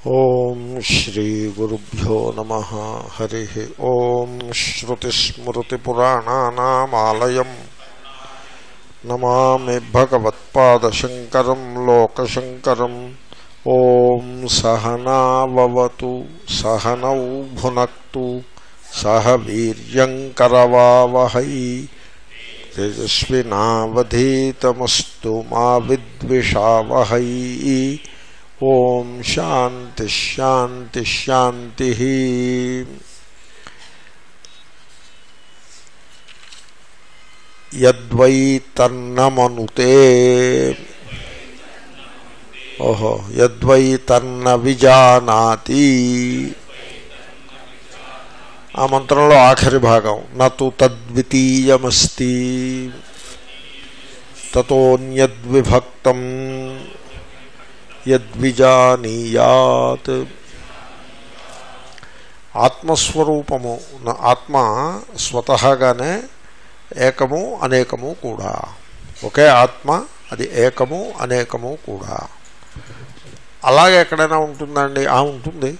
ఓం శ్రీగురుభ్యో నమ హరి ఓం శ్రుతిస్మృతిపురాణానామాలయం నమామి భగవత్పాదశంకరం లోకశంకరం ఓం సహనావతు సహనౌ భునక్తు సహ వీర్యంకరవావహై తేజస్వినావధీతమస్తు మా విద్విషావహై ఓం శాంతి శాంతి శాంతి యద్వై తన్నమనుతే ఓహో యద్వై తన్న విజానాతి ఆ మంత్రంలో ఆఖరి భాగం నతు తద్వితీయమస్తి తతోన్యద్విభక్తం యద్విజానీయాత్ ఆత్మస్వరూపము ఆత్మ స్వతహాగానే ఏకము అనేకము కూడా ఒకే ఆత్మ అది ఏకము అనేకము కూడా అలాగే ఎక్కడైనా ఉంటుందండి ఆ ఉంటుంది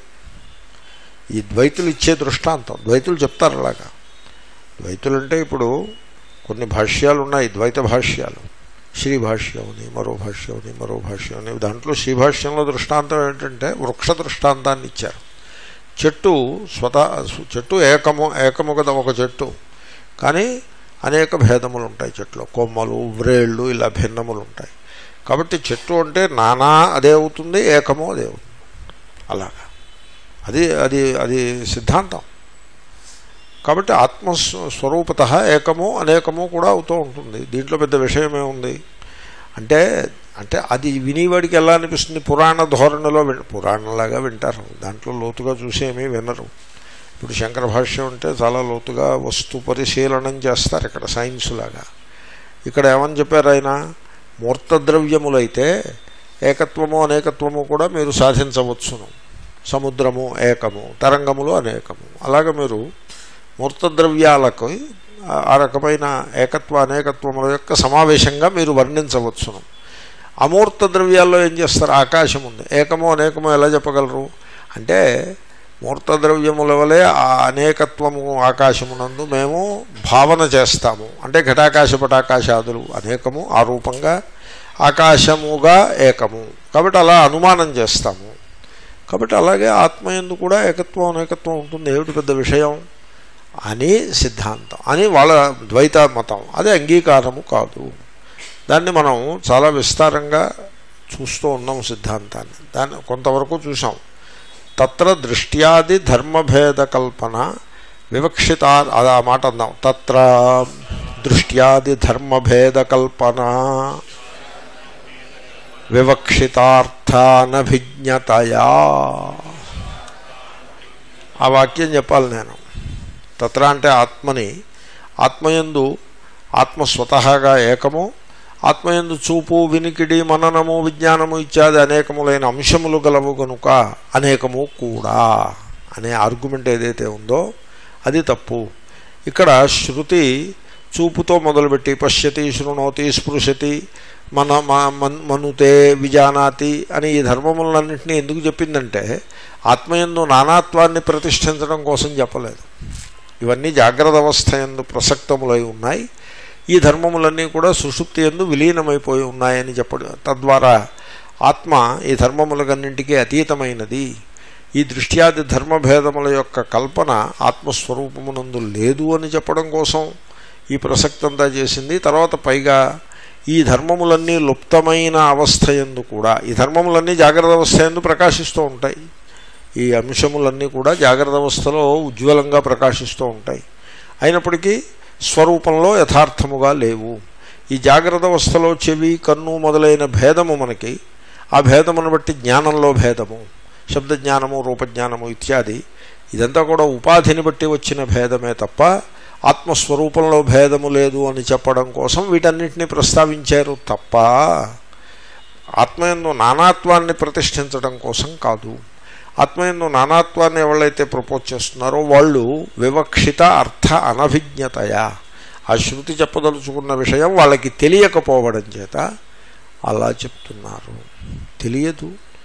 ఈ ద్వైతులు ఇచ్చే దృష్టాంతం ద్వైతులు చెప్తారు అలాగా ద్వైతులు అంటే ఇప్పుడు కొన్ని భాష్యాలు ఉన్నాయి ద్వైత భాష్యాలు శ్రీ భాష్యం అని మరో భాష్యం అని మరో భాష్యం అని దాంట్లో శ్రీ భాష్యంలో దృష్టాంతం ఏంటంటే వృక్ష దృష్టాంతాన్ని ఇచ్చారు చెట్టు స్వత చెట్టు ఏకము ఏకము కదా ఒక చెట్టు కానీ అనేక భేదములు ఉంటాయి చెట్లు కొమ్మలు వ్రేళ్ళు ఇలా భిన్నములు ఉంటాయి కాబట్టి చెట్టు అంటే నానా అదే అవుతుంది ఏకము అదే అవుతుంది అలాగా అది అది అది సిద్ధాంతం కాబట్టి ఆత్మస్వరూపత ఏకము అనేకము కూడా అవుతూ ఉంటుంది దీంట్లో పెద్ద విషయమే ఉంది అంటే అంటే అది వినివాడికి ఎలా అనిపిస్తుంది పురాణ ధోరణిలో విన్ పురాణంలాగా వింటారు దాంట్లో లోతుగా చూసేమీ వినరు ఇప్పుడు శంకర భాష్యం అంటే చాలా లోతుగా వస్తు పరిశీలనం చేస్తారు ఇక్కడ సైన్స్ లాగా ఇక్కడ ఏమని చెప్పారు ఆయన మూర్తద్రవ్యములైతే ఏకత్వము అనేకత్వము కూడా మీరు సాధించవచ్చును సముద్రము ఏకము తరంగములు అనేకము అలాగే మీరు మూర్తద్రవ్యాలకు ఆ రకమైన ఏకత్వ అనేకత్వముల యొక్క సమావేశంగా మీరు వర్ణించవచ్చును అమూర్త ద్రవ్యాల్లో ఏం చేస్తారు ఆకాశం ఉంది ఏకము అనేకము ఎలా చెప్పగలరు అంటే మూర్తద్రవ్యముల వలె ఆ అనేకత్వము ఆకాశమునందు మేము భావన చేస్తాము అంటే ఘటాకాశ పటాకాశాదులు అనేకము ఆ రూపంగా ఆకాశముగా ఏకము కాబట్టి అలా అనుమానం చేస్తాము కాబట్టి అలాగే ఆత్మయందు కూడా ఏకత్వం అనేకత్వం ఉంటుంది ఏమిటి పెద్ద విషయం అని సిద్ధాంతం అని వాళ్ళ ద్వైత మతం అది అంగీకారము కాదు దాన్ని మనం చాలా విస్తారంగా చూస్తూ ఉన్నాం సిద్ధాంతాన్ని దాన్ని కొంతవరకు చూసాం తత్ర దృష్ట్యాది ధర్మభేద కల్పన వివక్షిత అది ఆ మాట అందాం తత్ర దృష్ట్యాది ధర్మభేద కల్పన వివక్షితార్థానభిజ్ఞతయా ఆ వాక్యం చెప్పాలి నేను తత్ర అంటే ఆత్మని ఆత్మయందు ఆత్మ స్వతహాగా ఏకము ఆత్మయందు చూపు వినికిడి మననము విజ్ఞానము ఇత్యాది అనేకములైన అంశములు గలవు కనుక అనేకము కూడా అనే ఆర్గ్యుమెంట్ ఏదైతే ఉందో అది తప్పు ఇక్కడ శృతి చూపుతో మొదలుపెట్టి పశ్యతి శృణోతి స్పృశతి మన మనుతే విజానాతి అని ఈ ధర్మములన్నింటినీ ఎందుకు చెప్పిందంటే ఆత్మయందు నానాత్వాన్ని ప్రతిష్ఠించడం కోసం చెప్పలేదు ఇవన్నీ జాగ్రత్త అవస్థ ఎందు ప్రసక్తములై ఉన్నాయి ఈ ధర్మములన్నీ కూడా సుషుప్తి ఎందు విలీనమైపోయి ఉన్నాయని చెప్పడం తద్వారా ఆత్మ ఈ ధర్మములకన్నింటికీ అతీతమైనది ఈ దృష్ట్యాది ధర్మభేదముల యొక్క కల్పన ఆత్మస్వరూపమునందు లేదు అని చెప్పడం కోసం ఈ ప్రసక్తంతా చేసింది తర్వాత పైగా ఈ ధర్మములన్నీ లుప్తమైన అవస్థ ఎందు కూడా ఈ ధర్మములన్నీ జాగ్రత్త అవస్థ ఎందు ప్రకాశిస్తూ ఉంటాయి ఈ అంశములన్నీ కూడా జాగ్రత్త అవస్థలో ఉజ్వలంగా ప్రకాశిస్తూ ఉంటాయి అయినప్పటికీ స్వరూపంలో యథార్థముగా లేవు ఈ జాగ్రత్త అవస్థలో చెవి కన్ను మొదలైన భేదము మనకి ఆ భేదమును బట్టి జ్ఞానంలో భేదము శబ్దజ్ఞానము రూపజ్ఞానము ఇత్యాది ఇదంతా కూడా ఉపాధిని బట్టి వచ్చిన భేదమే తప్ప ఆత్మస్వరూపంలో భేదము లేదు అని చెప్పడం కోసం వీటన్నిటిని ప్రస్తావించారు తప్ప ఆత్మయందు నానాత్వాన్ని ప్రతిష్ఠించడం కోసం కాదు ఆత్మయందు నానాత్వాన్ని ఎవరైతే ప్రపోజ్ చేస్తున్నారో వాళ్ళు వివక్షిత అర్థ అనభిజ్ఞతయా ఆ శృతి చెప్పదలుచుకున్న విషయం వాళ్ళకి తెలియకపోవడం చేత అలా చెప్తున్నారు తెలియదు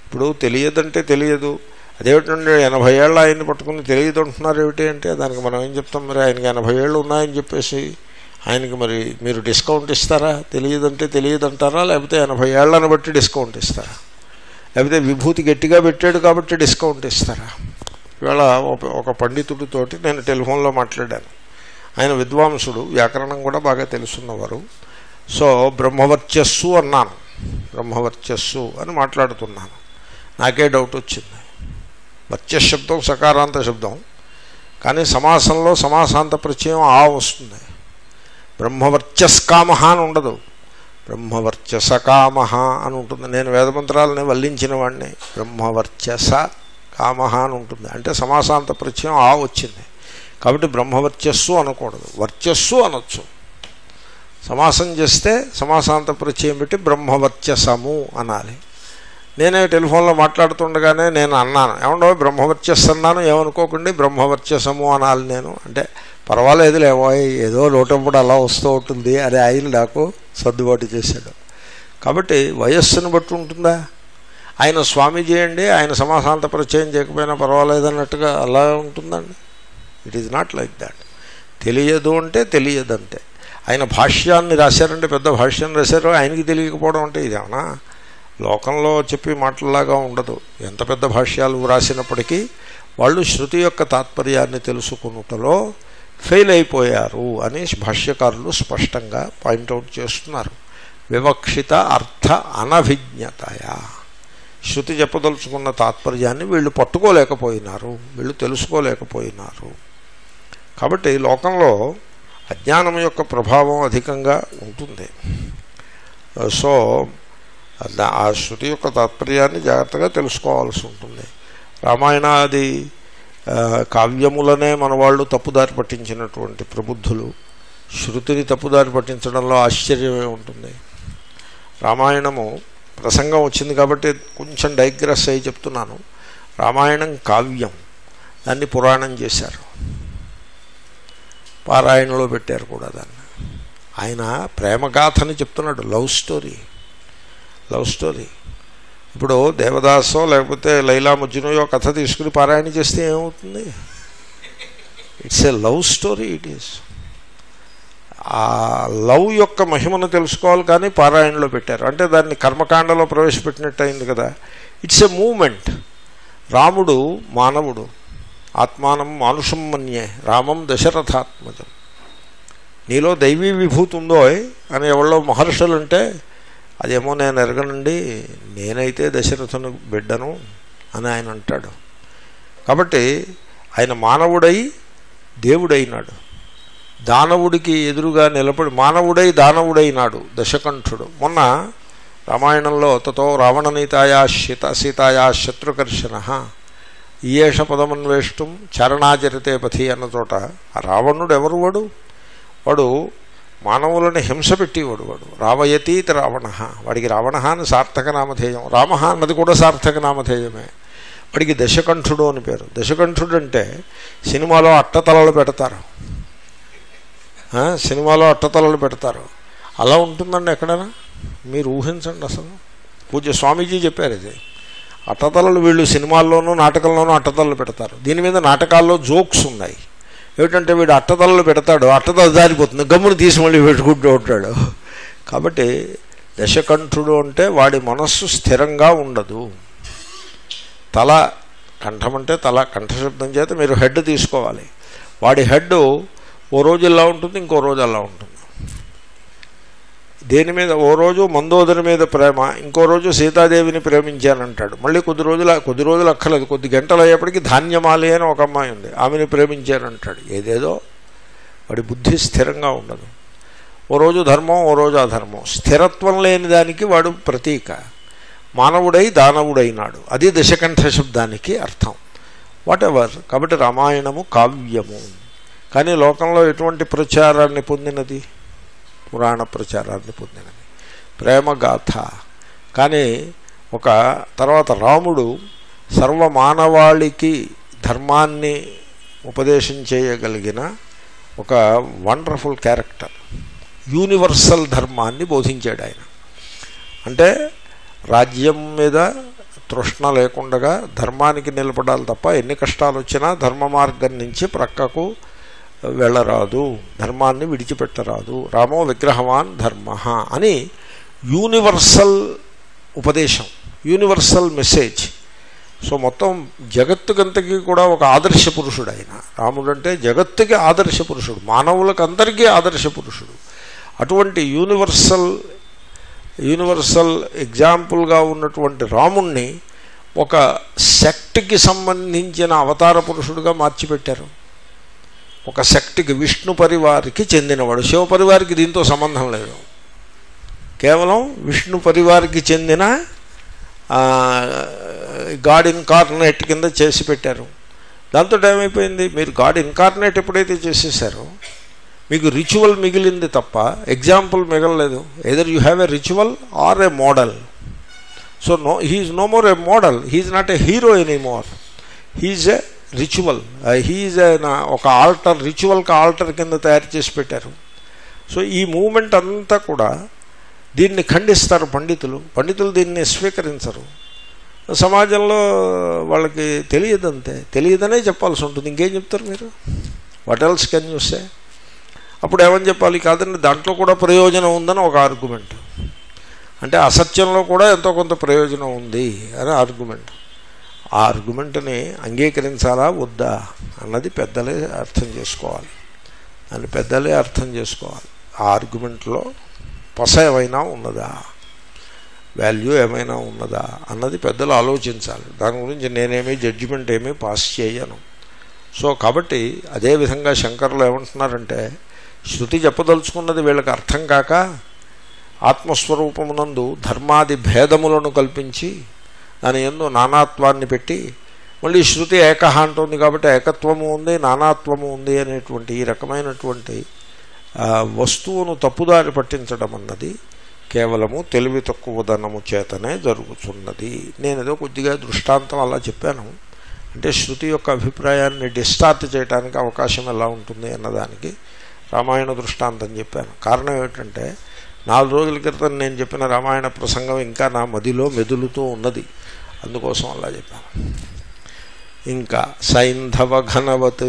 ఇప్పుడు తెలియదంటే తెలియదు అదేమిటండి ఎనభై ఏళ్ళు ఆయన్ని పట్టుకుని తెలియదు అంటున్నారు ఏమిటి అంటే దానికి మనం ఏం చెప్తాం మరి ఆయనకి ఎనభై ఏళ్ళు ఉన్నాయని చెప్పేసి ఆయనకి మరి మీరు డిస్కౌంట్ ఇస్తారా తెలియదంటే తెలియదు అంటారా లేకపోతే ఎనభై ఏళ్ళని బట్టి డిస్కౌంట్ ఇస్తారా లేకపోతే విభూతి గట్టిగా పెట్టాడు కాబట్టి డిస్కౌంట్ ఇస్తారా ఇవాళ ఒక- ఒక పండితుడితోటి నేను టెలిఫోన్లో మాట్లాడాను ఆయన విద్వాంసుడు వ్యాకరణం కూడా బాగా తెలుసున్నవారు సో బ్రహ్మవర్చస్సు అన్నాను బ్రహ్మవర్చస్సు అని మాట్లాడుతున్నాను నాకే డౌట్ వచ్చింది వర్చస్ శబ్దం సకారాంత శబ్దం కానీ సమాసంలో సమాసాంత ప్రత్యయం ఆ వస్తుంది బ్రహ్మవర్చస్కామ అని ఉండదు బ్రహ్మవర్చసకామ అని ఉంటుంది నేను వేదమంత్రాలని వల్లించిన వాడిని బ్రహ్మవర్చస కామ అని ఉంటుంది అంటే సమాసాంత ప్రత్యయం ఆ వచ్చింది కాబట్టి బ్రహ్మవర్చస్సు అనకూడదు వర్చస్సు అనొచ్చు సమాసం చేస్తే సమాసాంత ప్రత్యయం పెట్టి బ్రహ్మవర్చసము అనాలి నేనే టెలిఫోన్లో మాట్లాడుతుండగానే నేను అన్నాను ఏమండో బ్రహ్మవర్చస్సు అన్నాను ఏమనుకోకండి బ్రహ్మవర్చసము అనాలి నేను అంటే పర్వాలేదు లేవో ఏదో లోటప్పుడు అలా వస్తూ ఉంటుంది అని ఆయన నాకు సర్దుబాటు చేశాడు కాబట్టి వయస్సును బట్టి ఉంటుందా ఆయన స్వామీజీ అండి ఆయన సమాసాంత పరిచయం చేయకపోయినా పర్వాలేదు అన్నట్టుగా అలా ఉంటుందండి it is not like that తెలియదు అంటే తెలియదంటే ఆయన భాష్యాన్ని రాశారంటే పెద్ద భాష్యం రాశారు ఆయనకి తెలియకపోవడం అంటే ఇదేమన్నా లోకంలో చెప్పి మాటలాగా ఉండదు ఎంత పెద్ద భాష్యాలు రాసినప్పటికీ వాళ్ళు శృతి యొక్క తాత్పర్యాన్ని తెలుసుకున్నటలో ఫెయిల్ అయిపోయారు అని భాష్యకారులు స్పష్టంగా పాయింట్అవుట్ చేస్తున్నారు వివక్షిత అర్థ అనభిజ్ఞతయా శృతి చెప్పదలుచుకున్న తాత్పర్యాన్ని వీళ్ళు పట్టుకోలేకపోయినారు వీళ్ళు తెలుసుకోలేకపోయినారు కాబట్టి లోకంలో అజ్ఞానం యొక్క ప్రభావం అధికంగా ఉంటుంది సో దా- ఆ శృతి యొక్క తాత్పర్యాన్ని జాగ్రత్తగా తెలుసుకోవాల్సి ఉంటుంది రామాయణాది ఆ, కావ్యములనే మన వాళ్ళు తప్పుదారి పట్టించినటువంటి ప్రబుద్ధులు శృతిని తప్పుదారి పట్టించడంలో ఆశ్చర్యమే ఉంటుంది రామాయణము ప్రసంగం వచ్చింది కాబట్టి కొంచెం డైగ్రెస్ అయి చెప్తున్నాను రామాయణం కావ్యం దాన్ని పురాణం చేశారు పారాయణలో పెట్టారు కూడా దాన్ని ఆయన ప్రేమగాథని చెప్తున్నాడు లవ్ స్టోరీ లవ్ స్టోరీ ఇప్పుడు దేవదాసో లేకపోతే లైలా మజ్జునయో కథ తీసుకుని పారాయణ చేస్తే ఏమవుతుంది it's a love story it is a love యొక్క మహిమను తెలుసుకోవాలి కానీ పారాయణలో పెట్టారు అంటే దాన్ని కర్మకాండలో ప్రవేశపెట్టినట్టు అయింది కదా ఇట్స్ ఎ మూమెంట్ రాముడు మానవుడు ఆత్మానం మానుషం మన్యే రామం దశరథాత్మజం నీలో దైవీ విభూతి ఉందో అని ఎవరో మహర్షులు అంటే అదేమో నేను ఎరగనండి నేనైతే దశరథుని బిడ్డను అని ఆయన అంటాడు కాబట్టి ఆయన మానవుడై దేవుడైనాడు దానవుడికి ఎదురుగా నిలబడి మానవుడై దానవుడైనాడు దశకంఠుడు మొన్న రామాయణంలో తతో రావణనీతాయా శీత సీతాయా శత్రుకర్షణ ఈయేష పదమన్వేష్టం చరణాచరితే పథి అన్న చోట ఆ రావణుడు ఎవరు వాడు వాడు మానవులను హింస పెట్టేవాడు వాడు రావయతీత రావణ వాడికి రావణ అని సార్థక నామధేయం రామ అన్నది కూడా సార్థక నామధేయమే వాడికి దశకంఠుడు అని పేరు దశకంఠుడు అంటే సినిమాలో అట్టతలలు పెడతారు ఆ, సినిమాలో అట్టతలలు పెడతారు అలా ఉంటుందండి ఎక్కడైనా మీరు ఊహించండి అసలు పూజ్య స్వామీజీ చెప్పారు ఇది అట్టతలలు వీళ్ళు సినిమాల్లోనూ నాటకంలోనూ అట్టతలలు పెడతారు దీని మీద నాటకాల్లో జోక్స్ ఉన్నాయి ఏమిటంటే వీడు అట్టతలలు పెడతాడు అట్టతల జారిపోతుంది గమ్మును తీసి మళ్ళీ పెట్టుకుంటూ ఉంటాడు కాబట్టి దశకంఠుడు అంటే వాడి మనస్సు స్థిరంగా ఉండదు తల కంఠం అంటే తల కంఠశబ్దం చేత మీరు హెడ్ తీసుకోవాలి వాడి హెడ్ ఓ రోజు ఇలా ఉంటుంది ఇంకో రోజు అలా ఉంటుంది దేని మీద ఓ రోజు మందోదరి మీద ప్రేమ ఇంకో రోజు సీతాదేవిని ప్రేమించానంటాడు మళ్ళీ కొద్ది రోజులు కొద్ది రోజులు అక్కర్లేదు కొద్ది గంటలు అయ్యేప్పటికీ ధాన్యమాలి అని ఒక అమ్మాయి ఉంది ఆమెను ప్రేమించానంటాడు ఏదేదో వాడి బుద్ధి స్థిరంగా ఉండదు ఓ రోజు ధర్మం ఓ రోజు అధర్మం స్థిరత్వం లేని దానికి వాడు ప్రతీక మానవుడై దానవుడైనాడు అది దశకంఠ శబ్దానికి అర్థం వాట్ ఎవర్ కాబట్టి రామాయణము కావ్యము కానీ లోకంలో ఎటువంటి ప్రచారాన్ని పొందినది పురాణ ప్రచారాన్ని పొందినది ప్రేమగాథ కానీ ఒక తర్వాత రాముడు సర్వమానవాళికి ధర్మాన్ని ఉపదేశం చేయగలిగిన ఒక వండర్ఫుల్ క్యారెక్టర్ యూనివర్సల్ ధర్మాన్ని బోధించాడు ఆయన అంటే రాజ్యం మీద తృష్ణ లేకుండగా ధర్మానికి నిలబడాలి తప్ప ఎన్ని కష్టాలు వచ్చినా ధర్మ మార్గం నుంచి ప్రక్కకు వెళ్ళరాదు ధర్మాన్ని విడిచిపెట్టరాదు రామో విగ్రహవాన్ ధర్మ అని యూనివర్సల్ ఉపదేశం యూనివర్సల్ మెసేజ్ సో మొత్తం జగత్తుకంతకీ కూడా ఒక ఆదర్శ పురుషుడు ఆయన రాముడు అంటే జగత్తుకి ఆదర్శ పురుషుడు మానవులకు అందరికీ ఆదర్శ పురుషుడు అటువంటి యూనివర్సల్ యూనివర్సల్ ఎగ్జాంపుల్గా ఉన్నటువంటి రాముణ్ణి ఒక శక్తికి సంబంధించిన అవతార పురుషుడుగా మార్చిపెట్టారు ఒక శక్తికి విష్ణు పరివారికి చెందినవాడు శివ పరివారికి దీంతో సంబంధం లేదు కేవలం విష్ణు పరివారికి చెందిన గాడ్ ఇన్కార్నేట్ కింద చేసి పెట్టారు దాంతో ఏమైపోయింది మీరు గాడ్ ఇన్కార్నేట్ ఎప్పుడైతే చేసేసారో మీకు రిచువల్ మిగిలింది తప్ప ఎగ్జాంపుల్ మిగలలేదు either you have a ritual or a model so no he's no more a model he's not a hero any more he's a ritual he's ఒక ఆల్టర్ రిచువల్కి ఆల్టర్ కింద తయారు చేసి పెట్టారు సో ఈ మూమెంట్ అంతా కూడా దీన్ని ఖండిస్తారు పండితులు పండితులు దీన్ని స్వీకరించరు సమాజంలో వాళ్ళకి తెలియదంతే తెలియదనే చెప్పాల్సి ఉంటుంది ఇంకేం చెప్తారు మీరు వాట్ ఎల్స్ కెన్ చూస్తే అప్పుడు ఏమని చెప్పాలి కాదండి దాంట్లో కూడా ప్రయోజనం ఉందని ఒక ఆర్గ్యుమెంట్ అంటే అసత్యంలో కూడా ఎంతో కొంత ప్రయోజనం ఉంది అని ఆర్గ్యుమెంట్ ఆ ఆర్గ్యుమెంట్ని అంగీకరించాలా వద్దా అన్నది పెద్దలే అర్థం చేసుకోవాలి దాన్ని పెద్దలే అర్థం చేసుకోవాలి ఆ ఆర్గ్యుమెంట్లో పస ఏమైనా ఉన్నదా వాల్యూ ఏమైనా ఉన్నదా అన్నది పెద్దలు ఆలోచించాలి దాని గురించి నేనేమీ జడ్జిమెంట్ ఏమీ పాస్ చేయను సో కాబట్టి అదేవిధంగా శంకరులు ఏమంటున్నారంటే శృతి చెప్పదలుచుకున్నది వీళ్ళకి అర్థం కాక ఆత్మస్వరూపమునందు ధర్మాది భేదములను కల్పించి దాని ఎందు నానాత్వాన్ని పెట్టి మళ్ళీ శృతి ఏకహ అంటుంది కాబట్టి ఏకత్వము ఉంది నానాత్వము ఉంది అనేటువంటి ఈ రకమైనటువంటి వస్తువును తప్పుదారి పట్టించడం అన్నది కేవలము తెలివి తక్కువదనము చేతనే జరుగుతున్నది నేను ఏదో కొద్దిగా దృష్టాంతం అలా చెప్పాను అంటే శృతి యొక్క అభిప్రాయాన్ని డిస్టార్ట్ చేయడానికి అవకాశం ఎలా ఉంటుంది అన్నదానికి రామాయణ దృష్టాంతం చెప్పాను కారణం ఏమిటంటే నాలుగు రోజుల క్రితం నేను చెప్పిన రామాయణ ప్రసంగం ఇంకా నా మదిలో మెదులుతూ ఉన్నది అందుకోసం అలా చెప్పాను ఇంకా సైంధవ ఘనవత్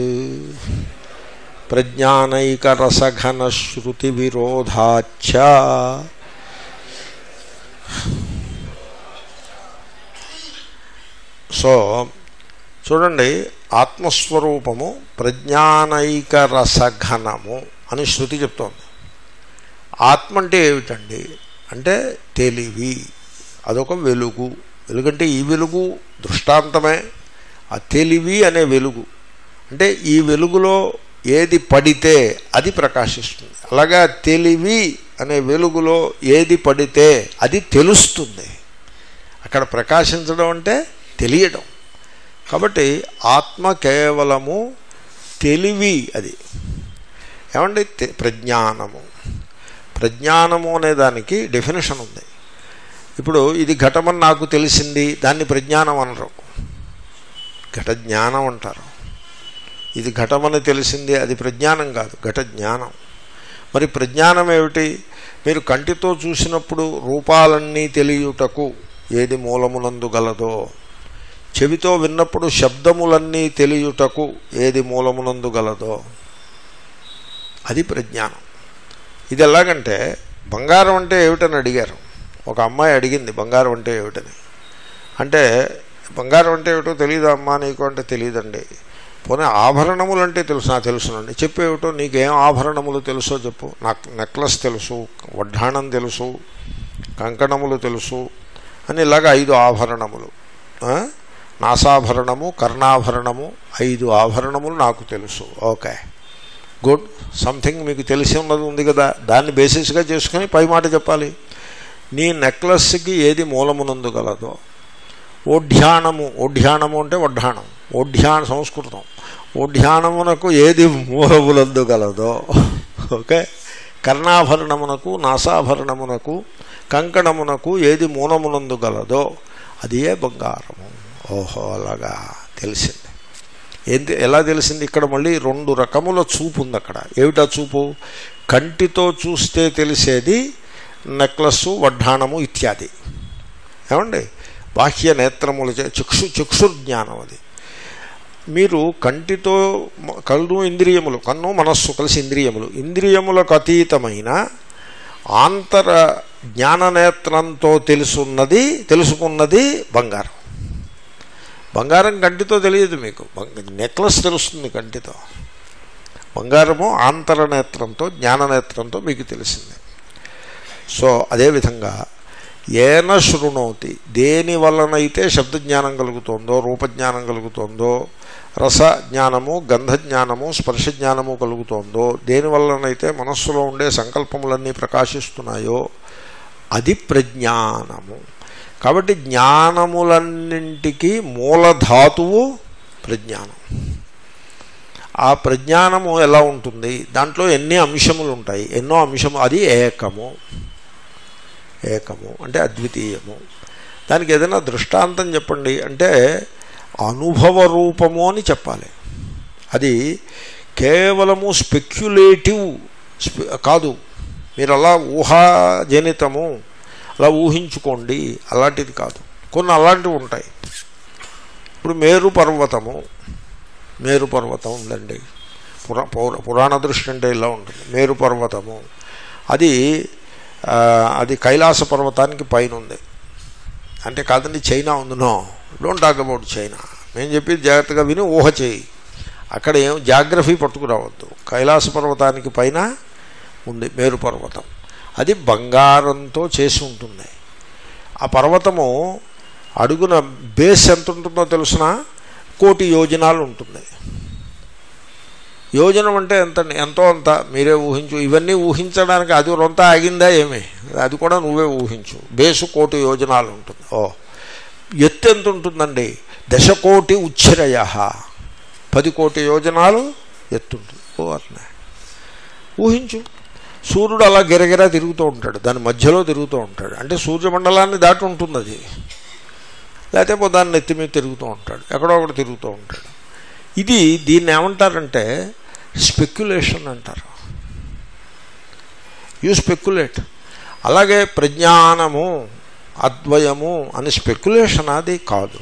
ప్రజ్ఞానైక రసఘన శృతి విరోధాచ సో చూడండి ఆత్మస్వరూపము ప్రజ్ఞానైక రసఘనము అని శృతి చెప్తోంది ఆత్మ అంటే ఏమిటండి అంటే తెలివి అదొక వెలుగు వెలుగంటే ఈ వెలుగు దృష్టాంతమే ఆ తెలివి అనే వెలుగు అంటే ఈ వెలుగులో ఏది పడితే అది ప్రకాశిస్తుంది అలాగా తెలివి అనే వెలుగులో ఏది పడితే అది తెలుస్తుంది అక్కడ ప్రకాశించడం అంటే తెలియడం కాబట్టి ఆత్మ కేవలము తెలివి అది ఏమండి ప్రజ్ఞానము ప్రజ్ఞానము అనే దానికి డెఫినేషన్ ఉంది ఇప్పుడు ఇది ఘటమని నాకు తెలిసింది దాన్ని ప్రజ్ఞానం అనరు ఘట జ్ఞానం అంటారు ఇది ఘటమని తెలిసింది అది ప్రజ్ఞానం కాదు ఘట జ్ఞానం మరి ప్రజ్ఞానం ఏమిటి మీరు కంటితో చూసినప్పుడు రూపాలన్నీ తెలియుటకు ఏది మూలమునందు గలదో చెవితో విన్నప్పుడు శబ్దములన్నీ తెలియుటకు ఏది మూలమునందు గలదో అది ప్రజ్ఞానం ఇది ఎలాగంటే బంగారం అంటే ఏమిటని అడిగారు ఒక అమ్మాయి అడిగింది బంగారం అంటే ఏమిటని అంటే బంగారం అంటే ఏమిటో తెలియదు అమ్మా నీకు అంటే తెలియదండి పోనీ ఆభరణములు అంటే తెలుసు నాకు తెలుసునండి చెప్పేమిటో నీకేం ఆభరణములు తెలుసో చెప్పు నాకు నెక్లెస్ తెలుసు వడ్డాణం తెలుసు కంకణములు తెలుసు అని ఇలాగ ఐదు ఆభరణములు నాసాభరణము కర్ణాభరణము ఐదు ఆభరణములు నాకు తెలుసు ఓకే గుడ్ సంథింగ్ మీకు తెలిసి ఉన్నది ఉంది కదా దాన్ని బేసిస్గా చేసుకుని పై మాట చెప్పాలి నీ నెక్లెస్కి ఏది మూలమునందు గలదో ఓఢ్యానము ఓఢ్యానము అంటే వడ్డాణం ఓఢ్యాన సంస్కృతం ఓఢ్యానమునకు ఏది మూలములందు గలదో ఓకే కర్ణాభరణమునకు నాసాభరణమునకు కంకణమునకు ఏది మూలమునందు గలదో అది ఏ బంగారము ఓహో అలాగా తెలిసింది ఏంటి ఎలా తెలిసింది ఇక్కడ మళ్ళీ రెండు రకముల చూపు ఉంది అక్కడ ఏమిటా చూపు కంటితో చూస్తే తెలిసేది నెక్లెస్ వడ్డాణము ఇత్యాది ఏమండి బాహ్య నేత్రముల చే చక్షు చక్షుర్జ్ఞానం అది మీరు కంటితో మ- కళ్ళు ఇంద్రియములు కన్ను మనస్సు కలిసి ఇంద్రియములు ఇంద్రియములకు అతీతమైన ఆంతర జ్ఞాననేత్రంతో తెలుసున్నది తెలుసుకున్నది బంగారం బంగారం కంటితో తెలియదు మీకు బంగ- నెక్లెస్ తెలుస్తుంది కంటితో బంగారము ఆంతర నేత్రంతో జ్ఞాననేత్రంతో మీకు తెలిసింది సో అదేవిధంగా ఏన శృణోతి దేని వలనైతే శబ్దజ్ఞానం కలుగుతుందో రూపజ్ఞానం కలుగుతుందో రస జ్ఞానము గంధ జ్ఞానము స్పర్శ జ్ఞానము కలుగుతోందో దేని వలనైతే మనస్సులో ఉండే సంకల్పములన్నీ ప్రకాశిస్తున్నాయో అది ప్రజ్ఞానము కాబట్టి జ్ఞానములన్నింటికి మూలధాతువు ప్రజ్ఞానం ఆ ప్రజ్ఞానము ఎలా ఉంటుంది దాంట్లో ఎన్ని అంశములు ఉంటాయి ఎన్నో అంశము అది ఏకము ఏకము అంటే అద్వితీయము దానికి ఏదైనా దృష్టాంతం చెప్పండి అంటే అనుభవ రూపము అని చెప్పాలి అది కేవలము స్పెక్యులేటివ్ స్పె- కాదు మీరు అలా ఊహాజనితము అలా ఊహించుకోండి అలాంటిది కాదు కొన్ని అలాంటివి ఉంటాయి ఇప్పుడు మేరు పర్వతము మేరు పర్వతం ఉందండి పురా పౌర- పురాణ దృష్టి అంటే ఇలా ఉంటుంది మేరు పర్వతము అది ఆ, అది కైలాస పర్వతానికి పైన ఉంది అంటే కాదండి చైనా ఉంది no don't talk about China మేము చెప్పి జాగ్రత్తగా విని ఊహ చేయి అక్కడ ఏం జాగ్రఫీ పట్టుకురావద్దు కైలాస పర్వతానికి పైన ఉంది మేరు పర్వతం అది బంగారంతో చేసి ఉంటుంది ఆ పర్వతము అడుగున బేస్ ఎంత ఉంటుందో తెలుసిన కోటి యోజనాలు ఉంటుంది యోజనం అంటే ఎంత ఎంతో అంత మీరే ఊహించు ఇవన్నీ ఊహించడానికి అది రొంత ఆగిందా ఏమి అది కూడా నువ్వే ఊహించు బేసు కోటి యోజనాలు ఉంటుంది ఓ ఎత్తు ఎంత ఉంటుందండి దశకోటి ఉచ్చిరయ పది కోటి యోజనాలు ఎత్తుంటుంది ఓ అట్లా ఊహించు సూర్యుడు అలా గిరగిరా తిరుగుతూ ఉంటాడు దాని మధ్యలో తిరుగుతూ ఉంటాడు అంటే సూర్యమండలాన్ని దాటి ఉంటుంది అది లేకపోతే పో దాన్ని నెత్తి మీద తిరుగుతూ ఉంటాడు ఎక్కడో ఒకటి తిరుగుతూ ఉంటాడు ఇది దీన్ని ఏమంటారంటే స్పెక్యులేషన్ అంటారు యూ స్పెక్యులేట్ అలాగే ప్రజ్ఞానము అద్వయము అని స్పెక్యులేషన్ అది కాదు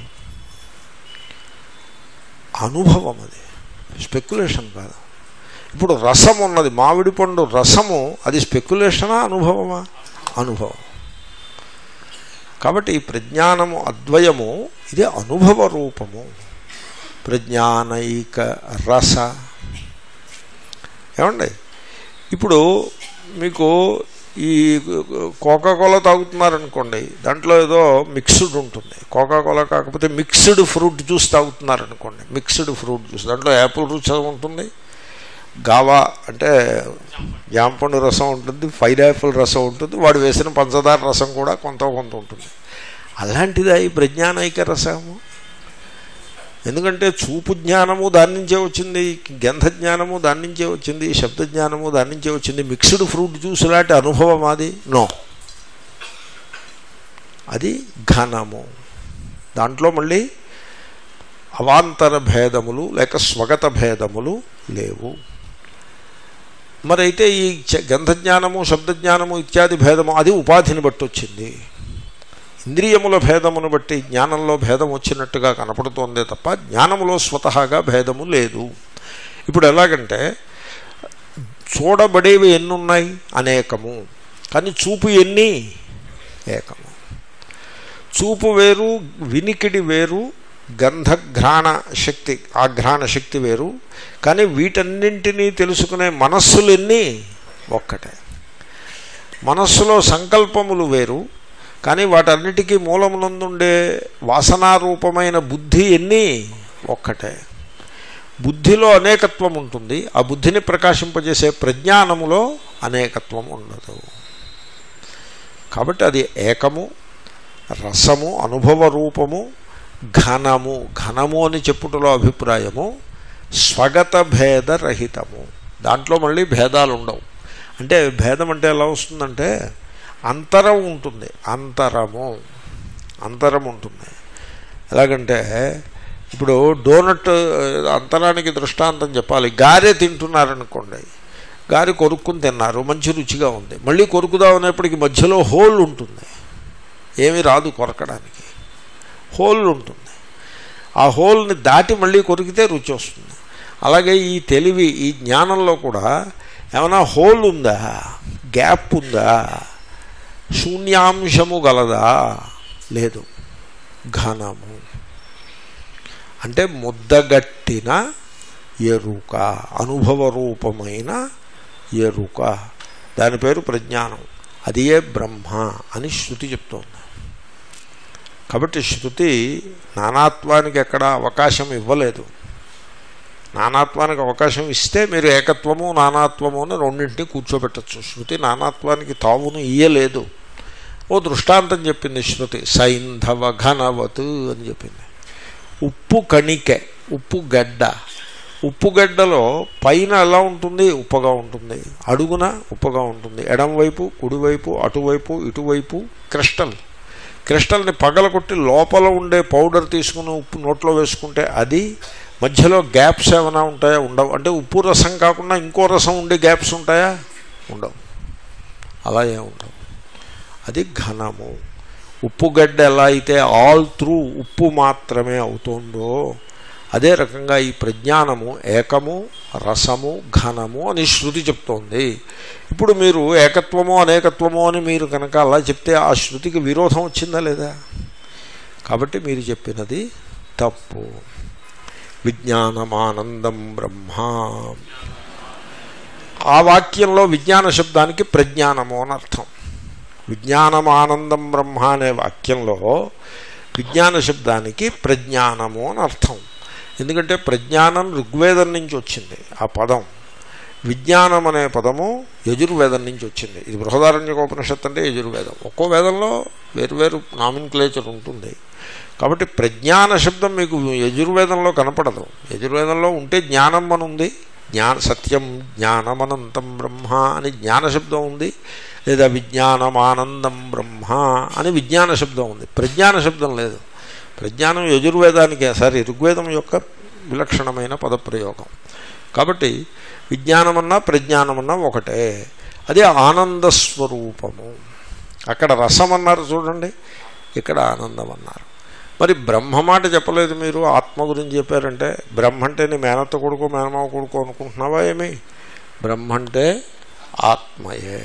అనుభవం అది స్పెక్యులేషన్ కాదు ఇప్పుడు రసం ఉన్నది మామిడి పండు రసము అది స్పెక్యులేషనా అనుభవమా అనుభవం కాబట్టి ఈ ప్రజ్ఞానము అద్వయము ఇది అనుభవ రూపము ప్రజ్ఞానైక రస ఏమండి ఇప్పుడు మీకు ఈ కోకాకోలా తాగుతున్నారనుకోండి దాంట్లో ఏదో మిక్స్డ్ ఉంటుంది కోకాకోలా కాకపోతే మిక్స్డ్ ఫ్రూట్ జ్యూస్ తాగుతున్నారనుకోండి మిక్స్డ్ ఫ్రూట్ జ్యూస్ దాంట్లో యాపిల్ రుచి ఉంటుంది గావా అంటే జాంపండు రసం ఉంటుంది పైనాపిల్ రసం ఉంటుంది వాడు వేసిన పంచదార రసం కూడా కొంత కొంత ఉంటుంది అలాంటిదా ఈ ప్రజ్ఞానైక రసము ఎందుకంటే చూపు జ్ఞానము దాని నుంచే వచ్చింది గంధ జ్ఞానము దాని నుంచే వచ్చింది శబ్ద జ్ఞానము దాని నుంచే వచ్చింది మిక్స్డ్ ఫ్రూట్ జ్యూస్ లాంటి అనుభవం అది నో అది ఘనము దాంట్లో మళ్ళీ అవాంతర భేదములు లేక స్వగత భేదములు లేవు మరైతే ఈ చ- గంధజ్ఞానము శబ్దజ్ఞానము ఇత్యాది భేదము అది ఉపాధిని బట్టి వచ్చింది ఇంద్రియముల భేదమును బట్టి జ్ఞానంలో భేదం వచ్చినట్టుగా కనపడుతోందే తప్ప జ్ఞానములో స్వతహాగా భేదము లేదు ఇప్పుడు ఎలాగంటే చూడబడేవి ఎన్ని ఉన్నాయి అనేకము కానీ చూపు ఎన్ని ఏకము చూపు వేరు వినికిడి వేరు గంధఘ్రాణ శక్తి ఆ ఘ్రాణ శక్తి వేరు కానీ వీటన్నింటినీ తెలుసుకునే మనస్సులు ఎన్ని ఒక్కటే మనస్సులో సంకల్పములు వేరు కానీ వాటన్నిటికీ మూలమునందుండే వాసనారూపమైన బుద్ధి ఎన్ని ఒక్కటే బుద్ధిలో అనేకత్వం ఉంటుంది ఆ బుద్ధిని ప్రకాశింపజేసే ప్రజ్ఞానములో అనేకత్వం ఉండదు కాబట్టి అది ఏకము రసము అనుభవ రూపము ఘనము ఘనము అని చెప్పుటలో అభిప్రాయము స్వగత భేద రహితము దాంట్లో మళ్ళీ భేదాలు ఉండవు అంటే భేదం అంటే ఎలా వస్తుందంటే అంతరం ఉంటుంది అంతరము అంతరం ఉంటుంది ఎలాగంటే ఇప్పుడు డోనట్ అంతరానికి దృష్టాంతం చెప్పాలి గారె తింటున్నారనుకోండి గారె కొరుక్కుని తిన్నారు మంచి రుచిగా ఉంది మళ్ళీ కొరుకుదాం అనేప్పటికి మధ్యలో హోల్ ఉంటుంది ఏమీ రాదు కొరకడానికి హోల్ ఉంటుంది ఆ హోల్ని దాటి మళ్ళీ కొరికితే రుచి వస్తుంది అలాగే ఈ తెలివి ఈ జ్ఞానంలో కూడా ఏమైనా హోల్ ఉందా గ్యాప్ ఉందా శూన్యాంశము గలదా లేదు ఘనము అంటే ముద్దగట్టిన ఎరుక అనుభవ రూపమైన ఎరుక దాని పేరు ప్రజ్ఞానం అదియే బ్రహ్మ అని శృతి చెప్తోంది కాబట్టి శృతి నానాత్వానికి ఎక్కడ అవకాశం ఇవ్వలేదు నానాత్వానికి అవకాశం ఇస్తే మీరు ఏకత్వము నానాత్వము అని రెండింటినీ కూర్చోబెట్టచ్చు శృతి నానాత్వానికి తావును ఇయ్యలేదు ఓ దృష్టాంతం చెప్పింది శృతి సైంధవ ఘనవత్ అని చెప్పింది ఉప్పు కణికె ఉప్పు గడ్డ ఉప్పు గడ్డలో పైన ఎలా ఉంటుంది ఉప్పగా ఉంటుంది అడుగున ఉప్పగా ఉంటుంది ఎడంవైపు కుడివైపు అటువైపు ఇటువైపు క్రిస్టల్ క్రిస్టల్ని పగలగొట్టి లోపల ఉండే పౌడర్ తీసుకుని ఉప్పు నోట్లో వేసుకుంటే అది మధ్యలో గ్యాప్స్ ఏమైనా ఉంటాయా ఉండవు అంటే ఉప్పు రసం కాకుండా ఇంకో రసం ఉండే గ్యాప్స్ ఉంటాయా ఉండవు అలా ఏమి ఉండవు అది ఘనము ఉప్పుగడ్డ ఎలా అయితే ఆల్ త్రూ ఉప్పు మాత్రమే అవుతుందో అదే రకంగా ఈ ప్రజ్ఞానము ఏకము రసము ఘనము అని శృతి చెప్తోంది ఇప్పుడు మీరు ఏకత్వము అనేకత్వము అని మీరు కనుక అలా చెప్తే ఆ శృతికి విరోధం వచ్చిందా లేదా కాబట్టి మీరు చెప్పినది తప్పు విజ్ఞానమానందం బ్రహ్మ ఆ వాక్యంలో విజ్ఞాన శబ్దానికి ప్రజ్ఞానము అని అర్థం విజ్ఞానమానందం బ్రహ్మ అనే వాక్యంలో విజ్ఞాన శబ్దానికి ప్రజ్ఞానము అని అర్థం ఎందుకంటే ప్రజ్ఞానం ఋగ్వేదం నుంచి వచ్చింది ఆ పదం విజ్ఞానం అనే పదము యజుర్వేదం నుంచి వచ్చింది ఇది బృహదారణ్యకోపనిషత్తు అంటే యజుర్వేదం ఒక్కో వేదంలో వేరువేరు నామిన్క్లేచర్ ఉంటుంది కాబట్టి ప్రజ్ఞాన శబ్దం మీకు యజుర్వేదంలో కనపడదు యజుర్వేదంలో ఉంటే జ్ఞానం అని ఉంది జ్ఞాన సత్యం జ్ఞానమనంతం బ్రహ్మ అని జ్ఞాన శబ్దం ఉంది లేదా విజ్ఞానమానందం బ్రహ్మ అని విజ్ఞాన శబ్దం ఉంది ప్రజ్ఞాన శబ్దం లేదు ప్రజ్ఞానం యజుర్వేదానికి సారీ ఋగ్వేదం యొక్క విలక్షణమైన పదప్రయోగం కాబట్టి విజ్ఞానమన్నా ప్రజ్ఞానమన్నా ఒకటే అదే ఆనంద స్వరూపము అక్కడ రసం అన్నారు చూడండి ఇక్కడ ఆనందం అన్నారు మరి బ్రహ్మ మాట చెప్పలేదు మీరు ఆత్మ గురించి చెప్పారంటే బ్రహ్మ అంటే నీ మేనత్త కొడుకు మేనమావ కొడుకు అనుకుంటున్నావా ఏమి బ్రహ్మ అంటే ఆత్మయే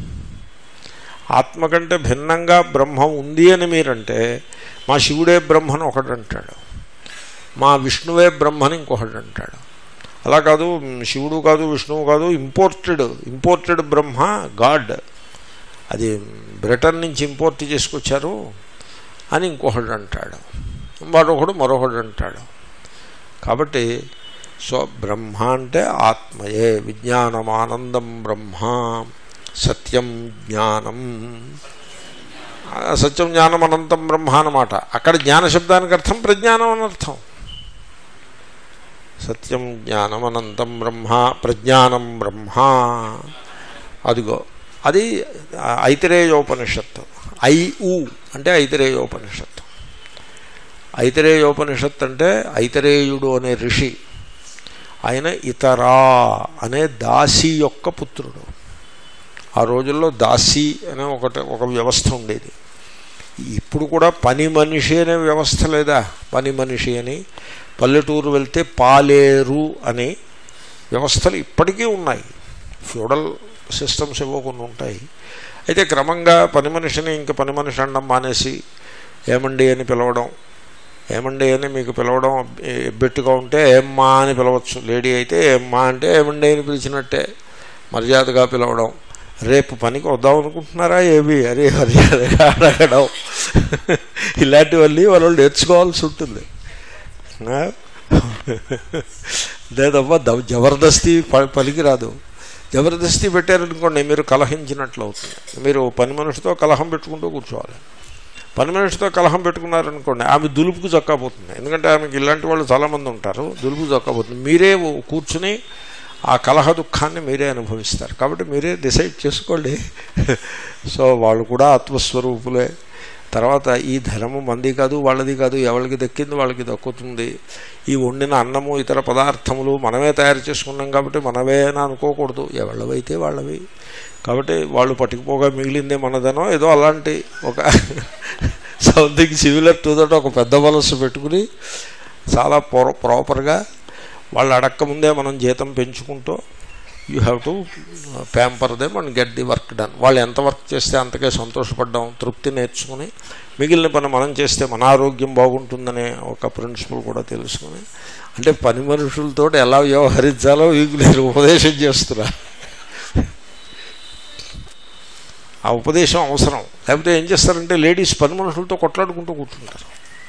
ఆత్మ కంటే భిన్నంగా బ్రహ్మ ఉంది అని మీరంటే మా శివుడే బ్రహ్మని ఒకడు అంటాడు మా విష్ణువే బ్రహ్మని ఇంకొకటి అంటాడు అలా కాదు శివుడు కాదు విష్ణువు కాదు ఇంపోర్టెడ్ ఇంపోర్టెడ్ బ్రహ్మ గాడ్ అది బ్రిటన్ నుంచి ఇంపోర్ట్ చేసుకొచ్చారు అని ఇంకొకడు అంటాడు మరొకడు మరొకడు అంటాడు కాబట్టి సో బ్రహ్మ అంటే ఆత్మయే విజ్ఞానమానందం బ్రహ్మ సత్యం జ్ఞానం సత్యం జ్ఞానం అనంతం బ్రహ్మ అన్నమాట అక్కడ జ్ఞాన శబ్దానికి అర్థం ప్రజ్ఞానం అని అర్థం సత్యం జ్ఞానం అనంతం బ్రహ్మ ప్రజ్ఞానం బ్రహ్మ అదిగో అది ఐతిరేయోపనిషత్తు ఐ ఉ అంటే ఐతిరేయోపనిషత్తు ఐతిరేయోపనిషత్తు అంటే ఐతిరేయుడు అనే ఋషి ఆయన ఇతరా అనే దాసి యొక్క పుత్రుడు ఆ రోజుల్లో దాసి అనే ఒకటి ఒక వ్యవస్థ ఉండేది ఇప్పుడు కూడా పని మనిషి అనే వ్యవస్థ లేదా పని మనిషి అని పల్లెటూరు వెళ్తే పాలేరు అని వ్యవస్థలు ఇప్పటికీ ఉన్నాయి ఫ్యూడల్ సిస్టమ్స్ ఏవో కొన్ని ఉంటాయి అయితే క్రమంగా పని మనిషిని ఇంక పని మనిషి అనడం మానేసి ఏమండి అని పిలవడం ఏమండి అని మీకు పిలవడం ఎబ్బెట్టుగా ఉంటే ఏమ్మా అని పిలవచ్చు లేడీ అయితే ఏమ్మా అంటే ఏమండి అని పిలిచినట్టే మర్యాదగా పిలవడం రేపు పనికి వద్దాం అనుకుంటున్నారా ఏవి అరే మర్యాదగా అడగడం ఇలాంటివన్నీ వాళ్ళు నేర్చుకోవాల్సి ఉంటుంది లేదమ్మా జబర్దస్తి పలికిరాదు జబర్దస్తి పెట్టారనుకోండి మీరు కలహించినట్లు అవుతుంది మీరు పని మనిషితో కలహం పెట్టుకుంటూ కూర్చోవాలి పని మనిషితో కలహం పెట్టుకున్నారనుకోండి ఆమె దులుపుకు చక్కపోతుంది ఎందుకంటే ఆమెకి ఇలాంటి వాళ్ళు చాలామంది ఉంటారు దులుపు చక్కపోతుంది మీరే కూర్చుని ఆ కలహ దుఃఖాన్ని మీరే అనుభవిస్తారు కాబట్టి మీరే డిసైడ్ చేసుకోండి సో వాళ్ళు కూడా ఆత్మస్వరూపులే తర్వాత ఈ ధనము మంది కాదు వాళ్ళది కాదు ఎవరికి దక్కింది వాళ్ళకి దక్కుతుంది ఈ వండిన అన్నము ఇతర పదార్థములు మనమే తయారు చేసుకున్నాం కాబట్టి మనవే అని అనుకోకూడదు ఎవళ్ళవైతే వాళ్ళవి కాబట్టి వాళ్ళు పట్టుకుపోగా మిగిలిందే మనదనో ఏదో అలాంటి ఒక సంథింగ్ సిమిలర్ టు దట్ ఒక పెద్ద మనస్సు పెట్టుకుని చాలా ప్రో ప్రాపర్గా వాళ్ళు అడక్క ముందే మనం జీతం పెంచుకుంటూ you have to pamper them and get the work done వాళ్ళు ఎంత వర్క్ చేస్తే అంతకే సంతోషపడ్డాం తృప్తి నేర్చుకుని మిగిలిన పని మనం చేస్తే మన ఆరోగ్యం బాగుంటుందనే ఒక ప్రిన్సిపల్ కూడా తెలుసుకుని అంటే పని మనుషులతో ఎలా వ్యవహరించాలో వీకు నేను ఉపదేశం చేస్తున్నా ఆ ఉపదేశం అవసరం లేకపోతే ఏం చేస్తారంటే లేడీస్ పని మనుషులతో కొట్లాడుకుంటూ కూర్చుంటారు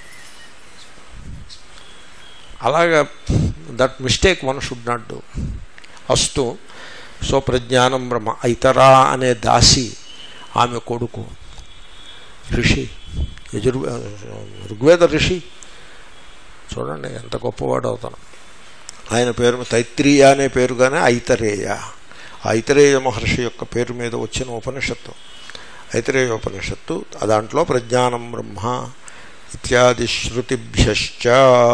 అలాగా that mistake one should not do అస్తు సో ప్రజ్ఞానం బ్రహ్మ ఐతరా అనే దాసి ఆమె కొడుకు ఋషి యజుర్ ఋగ్వేద ఋషి చూడండి ఎంత గొప్పవాడు అవుతాను ఆయన పేరు తైత్రీయ అనే పేరుగానే ఐతరేయ ఆ ఐతరేయ మహర్షి యొక్క పేరు మీద వచ్చిన ఉపనిషత్తు ఐతరేయ ఉపనిషత్తు దాంట్లో ప్రజ్ఞానం బ్రహ్మ ఇత్యాది శృతిభ్యశ్చ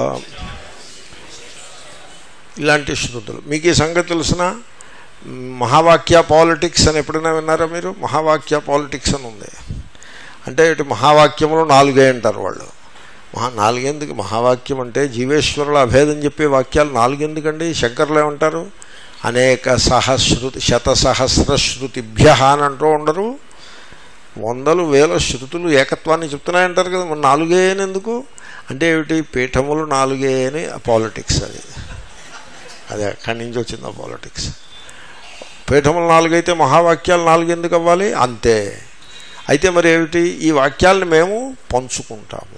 ఇలాంటి శృతులు మీకు ఈ సంగతి తెలిసిన మహావాక్య పాలిటిక్స్ అని ఎప్పుడైనా విన్నారా మీరు మహావాక్య పాలిటిక్స్ అని ఉంది అంటే ఇటు మహావాక్యములు నాలుగే అంటారు వాళ్ళు మహా నాలుగెందుకు మహావాక్యం అంటే జీవేశ్వరుల అభేదం చెప్పే వాక్యాలు నాలుగెందుకండి శంకర్లు ఏమంటారు అనేక సహశ్రుతి శత సహస్ర శృతిభ్య అని అంటూ ఉండరు వందలు వేల శృతులు ఏకత్వాన్ని చెప్తున్నాయంటారు కదా మరి నాలుగే అని ఎందుకు అంటే ఏమిటి పీఠములు నాలుగే అని పాలిటిక్స్ అది అదే అక్కడి నుంచి వచ్చింది ఆ పాలిటిక్స్ పీఠములు నాలుగైతే మహావాక్యాలు నాలుగు ఎందుకు అవ్వాలి అంతే అయితే మరి ఏమిటి ఈ వాక్యాలను మేము పంచుకుంటాము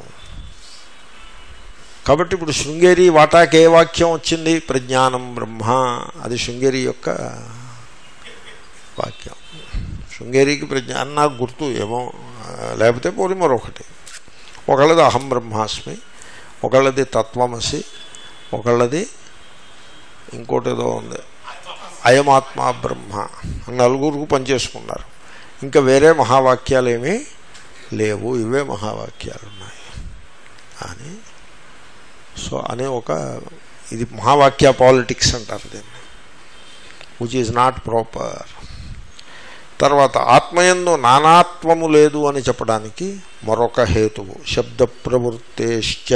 కాబట్టి ఇప్పుడు శృంగేరి వాటాకి ఏ వాక్యం వచ్చింది ప్రజ్ఞానం బ్రహ్మ అది శృంగేరి యొక్క వాక్యం శృంగేరికి ప్రజ్ఞానం నాకు గుర్తు ఏమో లేకపోతే పోలి మరొకటి ఒకళ్ళది అహం బ్రహ్మాస్మి ఒకళ్ళది తత్వమసి ఒకళ్ళది ఇంకోటి ఏదో ఉంది అయమాత్మా బ్రహ్మ నలుగురికి పనిచేసుకున్నారు ఇంకా వేరే మహావాక్యాలు ఏమీ లేవు ఇవే మహావాక్యాలు ఉన్నాయి అని సో అనే ఒక ఇది మహావాక్య పాలిటిక్స్ అంటారు దీన్ని విచ్ ఈజ్ నాట్ ప్రాపర్ తర్వాత ఆత్మయందు నానాత్వము లేదు అని చెప్పడానికి మరొక హేతువు శబ్ద ప్రవృత్తేశ్చ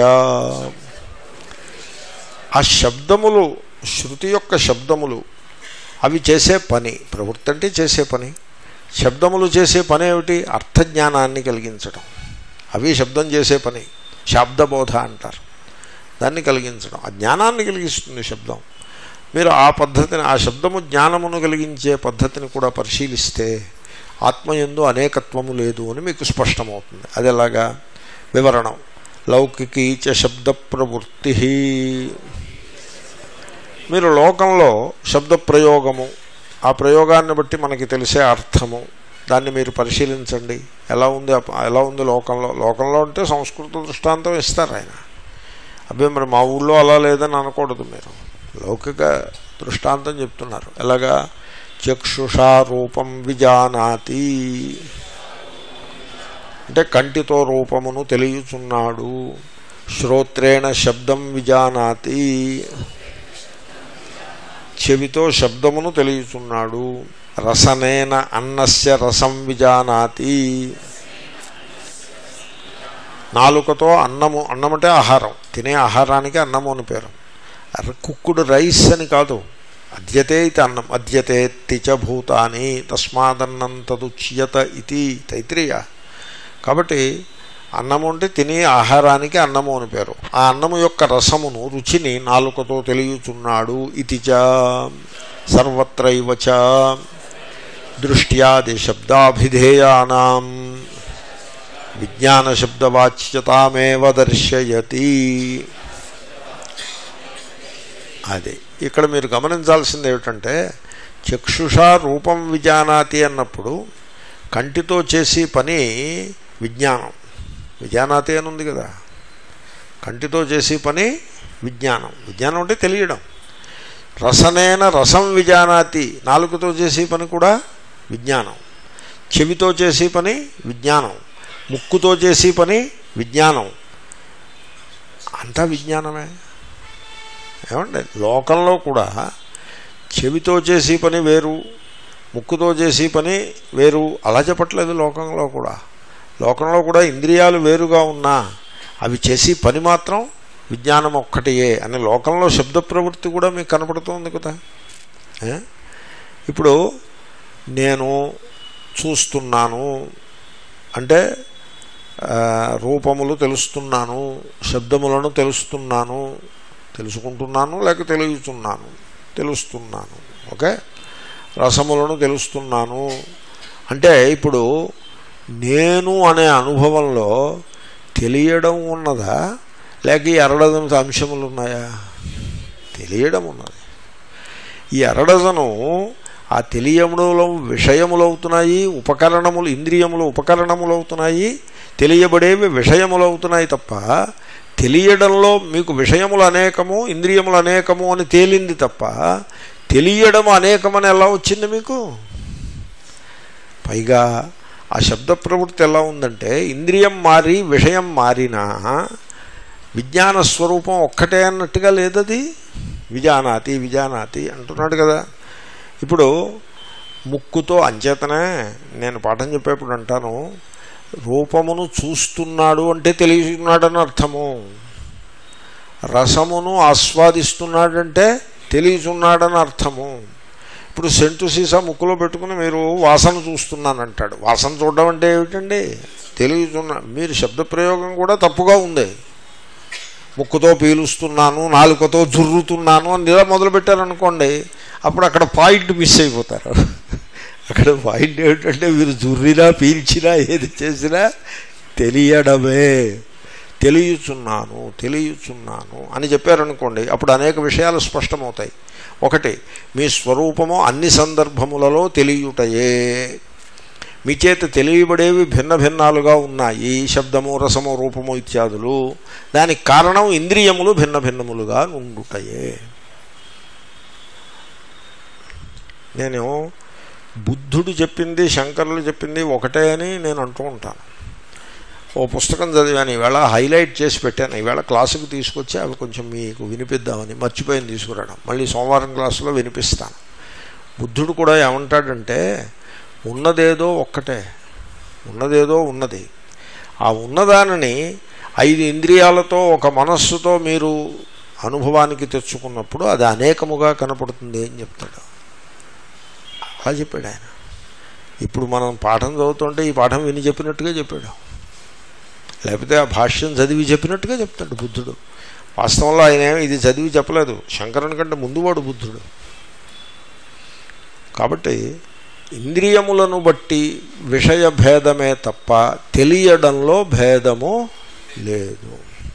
ఆ శబ్దములు శృతి యొక్క శబ్దములు అవి చేసే పని ప్రవృత్తి అంటే చేసే పని శబ్దములు చేసే పని ఏమిటి అర్థజ్ఞానాన్ని కలిగించడం అవి శబ్దం చేసే పని శాబ్దబోధ అంటారు దాన్ని కలిగించడం ఆ జ్ఞానాన్ని కలిగిస్తుంది శబ్దం మీరు ఆ పద్ధతిని ఆ శబ్దము జ్ఞానమును కలిగించే పద్ధతిని కూడా పరిశీలిస్తే ఆత్మయందు అనేకత్వము లేదు అని మీకు స్పష్టమవుతుంది అది ఎలాగా వివరణం లౌకికీచ శబ్ద ప్రవృత్తి మీరు లోకంలో శబ్ద ప్రయోగము ఆ ప్రయోగాన్ని బట్టి మనకి తెలిసే అర్థము దాన్ని మీరు పరిశీలించండి ఎలా ఉంది ఎలా ఉంది లోకంలో లోకంలో అంటే సంస్కృత దృష్టాంతం ఇస్తారు ఆయన అబ్బాయి మరి మా ఊళ్ళో అలా లేదని అనకూడదు మీరు లౌకిక దృష్టాంతం చెప్తున్నారు ఎలాగా చక్షుషా రూపం విజానాతి అంటే కంటితో రూపమును తెలియచున్నాడు శ్రోత్రేణ శబ్దం విజానాతి చెవితో శబ్దమును తెలియచున్నాడు రసనేన అన్నస్య రసం విజానాతి నాలుకతో అన్నము అన్నం అంటే ఆహారం తినే ఆహారానికి అన్నము అని పేరు కుక్కుడు రైస్ అని కాదు అద్యతే ఇది అన్నం అద్యతే తిచ భూతాని తస్మాదన్నం తదుచ్యత ఇది తైత్రీయ కాబట్టి అన్నము అంటే తినే ఆహారానికి అన్నము అని పేరు ఆ అన్నము యొక్క రసమును రుచిని నాలుకతో తెలియచున్నాడు ఇతిచ సర్వత్రైవచ దృష్ట్యాది శబ్దాభిధేయానాం విజ్ఞానశబ్దవాచ్యతామేవ దర్శయతి అది ఇక్కడ మీరు గమనించాల్సింది ఏమిటంటే చక్షుషా రూపం విజానాతి అన్నప్పుడు కంటితో చేసే పని విజ్ఞానం విజానాతి అని ఉంది కదా కంటితో చేసే పని విజ్ఞానం విజ్ఞానం అంటే తెలియడం రసనేన రసం విజానాతి నాలుగుతో చేసే పని కూడా విజ్ఞానం చెవితో చేసే పని విజ్ఞానం ముక్కుతో చేసే పని విజ్ఞానం అంతా విజ్ఞానమే ఏమండి లోకంలో కూడా చెవితో చేసే పని వేరు ముక్కుతో చేసే పని వేరు అలా చెప్పట్లేదు లోకంలో కూడా లోకంలో కూడా ఇంద్రియాలు వేరుగా ఉన్నా అవి చేసి పని మాత్రం విజ్ఞానం ఒక్కటియే అని లోకంలో శబ్ద ప్రవృత్తి కూడా మీకు కనపడుతుంది కదా ఏ? ఇప్పుడు నేను చూస్తున్నాను అంటే ఆ, రూపములు తెలుస్తున్నాను శబ్దములను తెలుస్తున్నాను తెలుసుకుంటున్నాను లేక తెలియచున్నాను తెలుస్తున్నాను ఓకే రసములను తెలుస్తున్నాను అంటే ఇప్పుడు నేను అనే అనుభవంలో తెలియడం ఉన్నదా లేక ఈ అరడదన అంశములు ఉన్నాయా తెలియడం ఉన్నది ఈ అరడజను ఆ తెలియములో విషయములు అవుతున్నాయి ఉపకరణములు ఇంద్రియములు ఉపకరణములు అవుతున్నాయి తెలియబడేవి విషయములు అవుతున్నాయి తప్ప తెలియడంలో మీకు విషయములు అనేకము ఇంద్రియములు అనేకము అని తేలింది తప్ప తెలియడం అనేకమని ఎలా వచ్చింది మీకు పైగా ఆ శబ్ద ప్రవృత్తి ఎలా ఉందంటే ఇంద్రియం మారి విషయం మారినా విజ్ఞాన స్వరూపం ఒక్కటే అన్నట్టుగా లేదది విజానాతి విజానాతి అంటున్నాడు కదా ఇప్పుడు ముక్కుతో అంచేతనే నేను పాఠం చెప్పేప్పుడు అంటాను రూపమును చూస్తున్నాడు అంటే తెలియచున్నాడని అర్థము రసమును ఆస్వాదిస్తున్నాడంటే తెలియచున్నాడని అర్థము ఇప్పుడు సెంటు సీసా ముక్కులో పెట్టుకుని మీరు వాసన చూస్తున్నానంటాడు వాసన చూడడం అంటే ఏమిటండి తెలియచున్నా మీరు శబ్ద ప్రయోగం కూడా తప్పుగా ఉంది ముక్కుతో పీలుస్తున్నాను నాలుకతో జుర్రుతున్నాను అని ఇలా మొదలుపెట్టారనుకోండి అప్పుడు అక్కడ పాయింట్ మిస్ అయిపోతారు అక్కడ పాయింట్ ఏమిటంటే మీరు జుర్రినా పీల్చినా ఏది చేసినా తెలియడమే తెలియచున్నాను తెలియచున్నాను అని చెప్పారనుకోండి అప్పుడు అనేక విషయాలు స్పష్టమవుతాయి ఒకటి మీ స్వరూపము అన్ని సందర్భములలో తెలియుటయే మీ చేత తెలియబడేవి భిన్న భిన్నాలుగా ఉన్నాయి శబ్దము రసము రూపము ఇత్యాదులు దానికి కారణం ఇంద్రియములు భిన్న భిన్నములుగా ఉండుటయే నేను బుద్ధుడు చెప్పింది శంకరులు చెప్పింది ఒకటే అని నేను అంటూ ఉంటాను ఓ పుస్తకం చదివాను ఈవేళ హైలైట్ చేసి పెట్టాను ఈవేళ క్లాసుకు తీసుకొచ్చి అవి కొంచెం మీకు వినిపిద్దామని మర్చిపోయింది తీసుకురావడం మళ్ళీ సోమవారం క్లాసులో వినిపిస్తాను బుద్ధుడు కూడా ఏమంటాడంటే ఉన్నదేదో ఒక్కటే ఉన్నదేదో ఉన్నది ఆ ఉన్నదానిని ఐదు ఇంద్రియాలతో ఒక మనస్సుతో మీరు అనుభవానికి తెచ్చుకున్నప్పుడు అది అనేకముగా కనపడుతుంది అని చెప్తాడు అలా చెప్పాడు ఆయన ఇప్పుడు మనం పాఠం చదువుతుంటే ఈ పాఠం విని చెప్పినట్టుగా చెప్పాడు లేకపోతే ఆ భాష్యం చదివి చెప్పినట్టుగా చెప్తాడు బుద్ధుడు వాస్తవంలో ఆయన ఏమీ ఇది చదివి చెప్పలేదు శంకరుని కంటే ముందువాడు బుద్ధుడు కాబట్టి ఇంద్రియములను బట్టి విషయ భేదమే తప్ప తెలియడంలో భేదము లేదు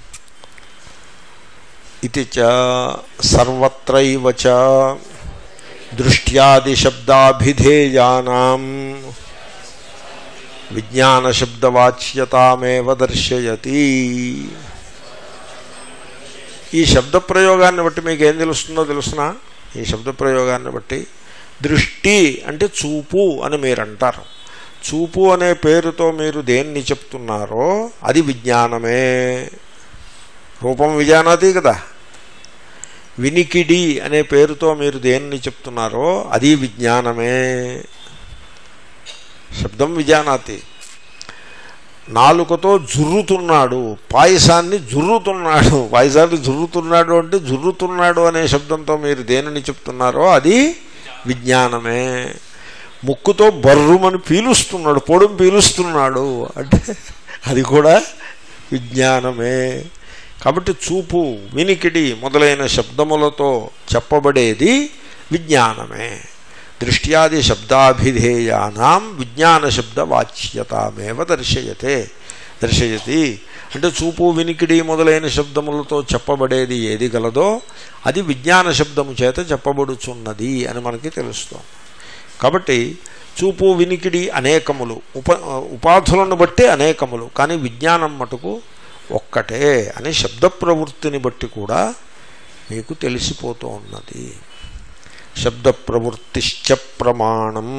ఇది చ సర్వత్రైవ చ దృష్ట్యాదిశబ్దాభిధేయానాం విజ్ఞానశబ్దవాచ్యతామేవ దర్శయతి ఈ శబ్ద ప్రయోగాన్ని బట్టి మీకు ఏం తెలుస్తుందో తెలుసునా ఈ శబ్ద ప్రయోగాన్ని బట్టి దృష్టి అంటే చూపు అని మీరు అంటారు చూపు అనే పేరుతో మీరు దేన్ని చెప్తున్నారో అది విజ్ఞానమే రూపం విజానాది కదా వినికిడి అనే పేరుతో మీరు దేన్ని చెప్తున్నారో అది విజ్ఞానమే శబ్దం విజానాతి నాలుకతో జుర్రుతున్నాడు పాయసాన్ని జుర్రుతున్నాడు పాయసాన్ని జుర్రుతున్నాడు అంటే జుర్రుతున్నాడు అనే శబ్దంతో మీరు దేనిని చెప్తున్నారో అది విజ్ఞానమే ముక్కుతో బర్రుమని పీలుస్తున్నాడు పొడుం పీలుస్తున్నాడు అంటే అది కూడా విజ్ఞానమే కాబట్టి చూపు వినికిడి మొదలైన శబ్దములతో చెప్పబడేది విజ్ఞానమే దృష్ట్యాది శబ్దాభిధేయానాం విజ్ఞాన శబ్ద వాచ్యతామేవ దర్శయతే దర్శయతి అంటే చూపు వినికిడి మొదలైన శబ్దములతో చెప్పబడేది ఏది గలదో అది విజ్ఞాన శబ్దము చేత చెప్పబడుచున్నది అని మనకి తెలుస్తోంది కాబట్టి చూపు వినికిడి అనేకములు ఉప ఉపాధులను బట్టి అనేకములు కానీ విజ్ఞానం మటుకు ఒక్కటే అని శబ్ద ప్రవృత్తిని బట్టి కూడా మీకు తెలిసిపోతూ ఉన్నది శబ్ద ప్రవృత్తిశ్చ ప్రమాణం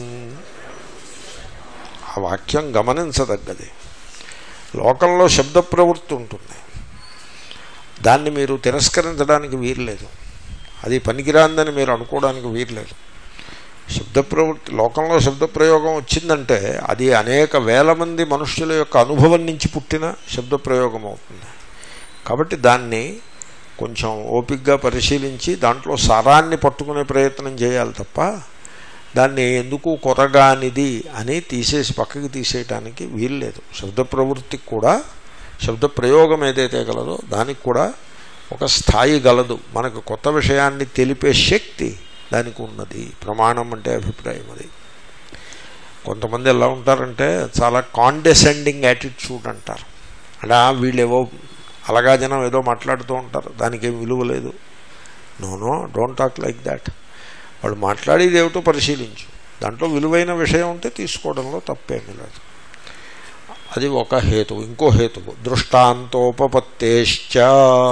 ఆ వాక్యం గమనించదగ్గది లోకంలో శబ్ద ప్రవృత్తి ఉంటుంది దాన్ని మీరు తిరస్కరించడానికి వీర్లేదు అది పనికిరాందని మీరు అనుకోవడానికి వీర్లేదు శబ్ద ప్రవృత్తి లోకంలో శబ్ద ప్రయోగం వచ్చిందంటే అది అనేక వేల మంది మనుష్యుల యొక్క అనుభవం నుంచి పుట్టిన శబ్ద ప్రయోగం అవుతుంది కాబట్టి దాన్ని కొంచెం ఓపికగా పరిశీలించి దాంట్లో సారాన్ని పట్టుకునే ప్రయత్నం చేయాలి తప్ప దాన్ని ఎందుకు కొరగానిది అని తీసేసి పక్కకి తీసేయటానికి వీల్లేదు శబ్ద ప్రవృత్తికి కూడా శబ్ద ప్రయోగం ఏదైతే గలదో దానికి కూడా ఒక స్థాయి గలదు మనకు కొత్త విషయాన్ని తెలిపే శక్తి దానికి ఉన్నది ప్రమాణం అంటే అభిప్రాయం అది కొంతమంది ఎలా ఉంటారంటే చాలా కాండెసెండింగ్ యాటిట్యూడ్ అంటారు అంటే "ఆ, వీళ్ళేవో అలగా జనం ఏదో మాట్లాడుతూ ఉంటారు దానికి ఏం విలువ లేదు no no don't talk like that వాళ్ళు మాట్లాడేది ఏమిటో పరిశీలించు దాంట్లో విలువైన విషయం ఉంటే తీసుకోవడంలో తప్పేమీ లేదు అది ఒక హేతువు ఇంకో హేతువు దృష్టాంతోపపత్తేశ్చ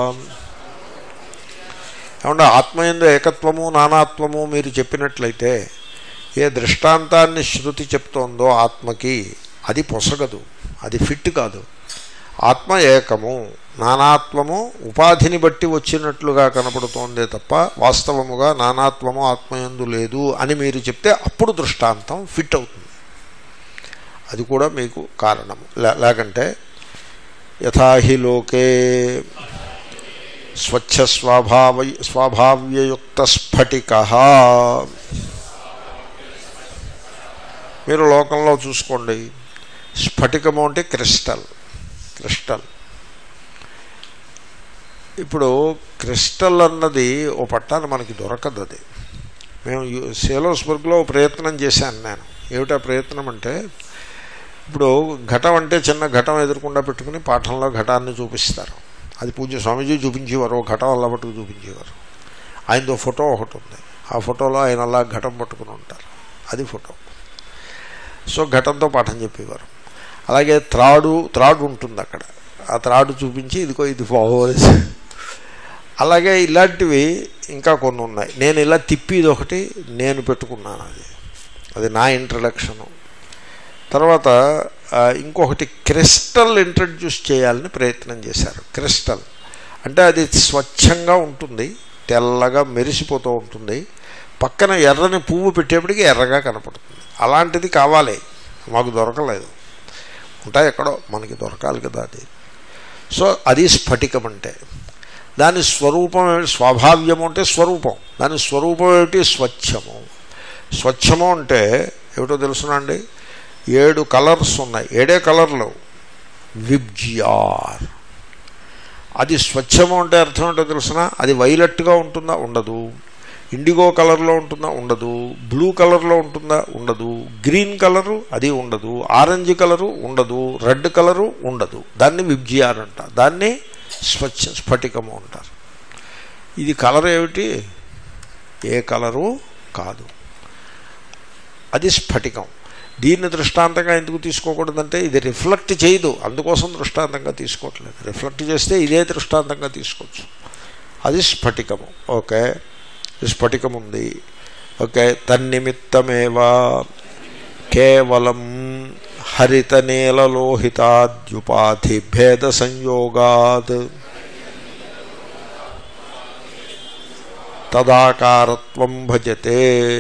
ఏమంటే ఆత్మయందు ఏకత్వము నానాత్వము మీరు చెప్పినట్లయితే ఏ దృష్టాంతాన్ని శృతి చెప్తోందో ఆత్మకి అది పొసగదు అది ఫిట్ కాదు ఆత్మ ఏకము నానాత్వము ఉపాధిని బట్టి వచ్చినట్లుగా కనపడుతోందే తప్ప వాస్తవముగా నానాత్వము ఆత్మయందు లేదు అని మీరు చెప్తే అప్పుడు దృష్టాంతం ఫిట్ అవుతుంది అది కూడా మీకు కారణము లే- లేకంటే యథాహి లోకే స్వచ్ఛ స్వభావ స్వాభావ్యయుక్త స్ఫటిక మీరు లోకంలో చూసుకోండి స్ఫటికము అంటే క్రిస్టల్ క్రిస్టల్ ఇప్పుడు క్రిస్టల్ అన్నది ఓ పట్టాన మనకి దొరకదు అది మేము యు- సేలోస్బర్గ్లో ఓ ప్రయత్నం చేశాను నేను ఏమిటా ప్రయత్నం అంటే ఇప్పుడు ఘటం అంటే చిన్న ఘటం ఎదురకుండా పెట్టుకుని పాఠంలో ఘటాన్ని చూపిస్తారు అది పూజ్య స్వామీజీ చూపించేవారు ఓ ఘటం అలా పట్టుకు చూపించేవారు ఆయనతో ఫోటో ఒకటి ఉంది ఆ ఫోటోలో ఆయన అలా ఘటం పట్టుకుని ఉంటారు అది ఫోటో సో ఘటంతో పాఠం చెప్పేవారు అలాగే త్రాడు త్రాడు ఉంటుంది అక్కడ ఆ త్రాడు చూపించి ఇదిగో ఇది బాగోలేదు అలాగే ఇలాంటివి ఇంకా కొన్ని ఉన్నాయి నేను ఇలా తిప్పి ఇది ఒకటి నేను పెట్టుకున్నాను అది అది నా ఇంట్రడక్షను తర్వాత ఆ, ఇంకొకటి క్రిస్టల్ ఇంట్రడ్యూస్ చేయాలని ప్రయత్నం చేశారు క్రిస్టల్ అంటే అది స్వచ్ఛంగా ఉంటుంది తెల్లగా మెరిసిపోతూ ఉంటుంది పక్కన ఎర్రని పువ్వు పెట్టేప్పటికి ఎర్రగా కనపడుతుంది అలాంటిది కావాలి మాకు దొరకలేదు ఉంటాయి ఎక్కడో మనకి దొరకాలి కదా అది సో అది స్ఫటికం అంటే దాని స్వరూపం ఏమిటి? స్వాభావ్యము అంటే స్వరూపం దాని స్వరూపం ఏమిటి స్వచ్ఛము స్వచ్ఛము అంటే ఏమిటో తెలుసునండి ఏడు కలర్స్ ఉన్నాయి ఏడే కలర్లు విబ్జియార్ అది స్వచ్ఛము అంటే అర్థం ఏంటో తెలుసిన అది వైలెట్గా ఉంటుందా ఉండదు ఇండిగో కలర్లో ఉంటుందా ఉండదు బ్లూ కలర్లో ఉంటుందా ఉండదు గ్రీన్ కలరు అది ఉండదు ఆరెంజ్ కలరు ఉండదు రెడ్ కలరు ఉండదు దాన్ని విబ్జియార్ అంట దాన్ని స్వచ్ఛ స్ఫటికము అంటారు ఇది కలర్ ఏమిటి ఏ కలరు కాదు అది స్ఫటికం దీన్ని దృష్టాంతంగా ఎందుకు తీసుకోకూడదంటే ఇది రిఫ్లెక్ట్ చేయదు అందుకోసం దృష్టాంతంగా తీసుకోవట్లేదు రిఫ్లెక్ట్ చేస్తే ఇదే దృష్టాంతంగా తీసుకోవచ్చు అది స్ఫటికము ఓకే ఈ స్ఫటికం ఉంది ఓకే తన్నిమిత్తమేవా కేవలం హరిత నీలలోహితాద్యుపాధి భేద సంయోగాత్ తదాకారత్వం భజతే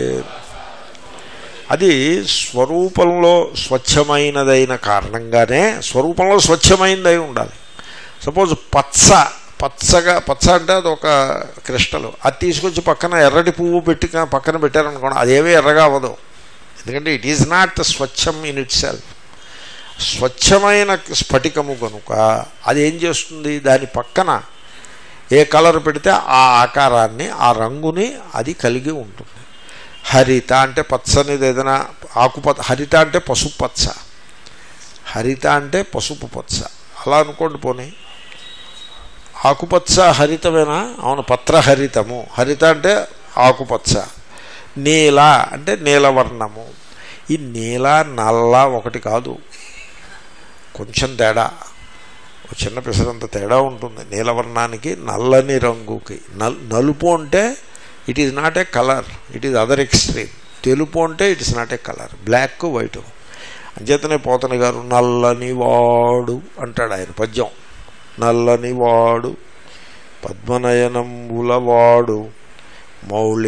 అది స్వరూపంలో స్వచ్ఛమైనదైన కారణంగానే స్వరూపంలో స్వచ్ఛమైనదై ఉండాలి సపోజ్ పచ్చ పచ్చగా పచ్చ అంటే అది ఒక క్రిస్టల్ అది తీసుకొచ్చి పక్కన ఎర్రటి పువ్వు పెట్టి కా- పక్కన పెట్టారనుకోండి అదేమీ ఎర్రగా అవ్వదు ఎందుకంటే ఇట్ ఈజ్ నాట్ స్వచ్ఛం ఇన్ ఇట్ సెల్ఫ్ స్వచ్ఛమైన స్ఫటికము కనుక అది ఏం చేస్తుంది దాని పక్కన ఏ కలర్ పెడితే ఆ ఆకారాన్ని ఆ రంగుని అది కలిగి ఉంటుంది హరిత అంటే పచ్చనిది ఏదైనా ఆకుప హరిత అంటే పసుపు పచ్చ హరిత అంటే పసుపు పచ్చ అలా అనుకోండి పోనీ ఆకుపచ్చ హరితమేనా అవును పత్రహరితము హరిత అంటే ఆకుపచ్చ నీల అంటే నీలవర్ణము ఈ నీల నల్ల ఒకటి కాదు కొంచెం తేడా ఒక చిన్న పిసరంత తేడా ఉంటుంది నీలవర్ణానికి నల్లని రంగుకి నల్ నలుపు అంటే it is not a colour it is other extreme తెలుపు అంటే it is not a colour black white అంచేతనే పోతన గారు నల్లని వాడు అంటాడు ఆయన పద్యం నల్లని వాడు పద్మనయనంబుల వాడు మౌళి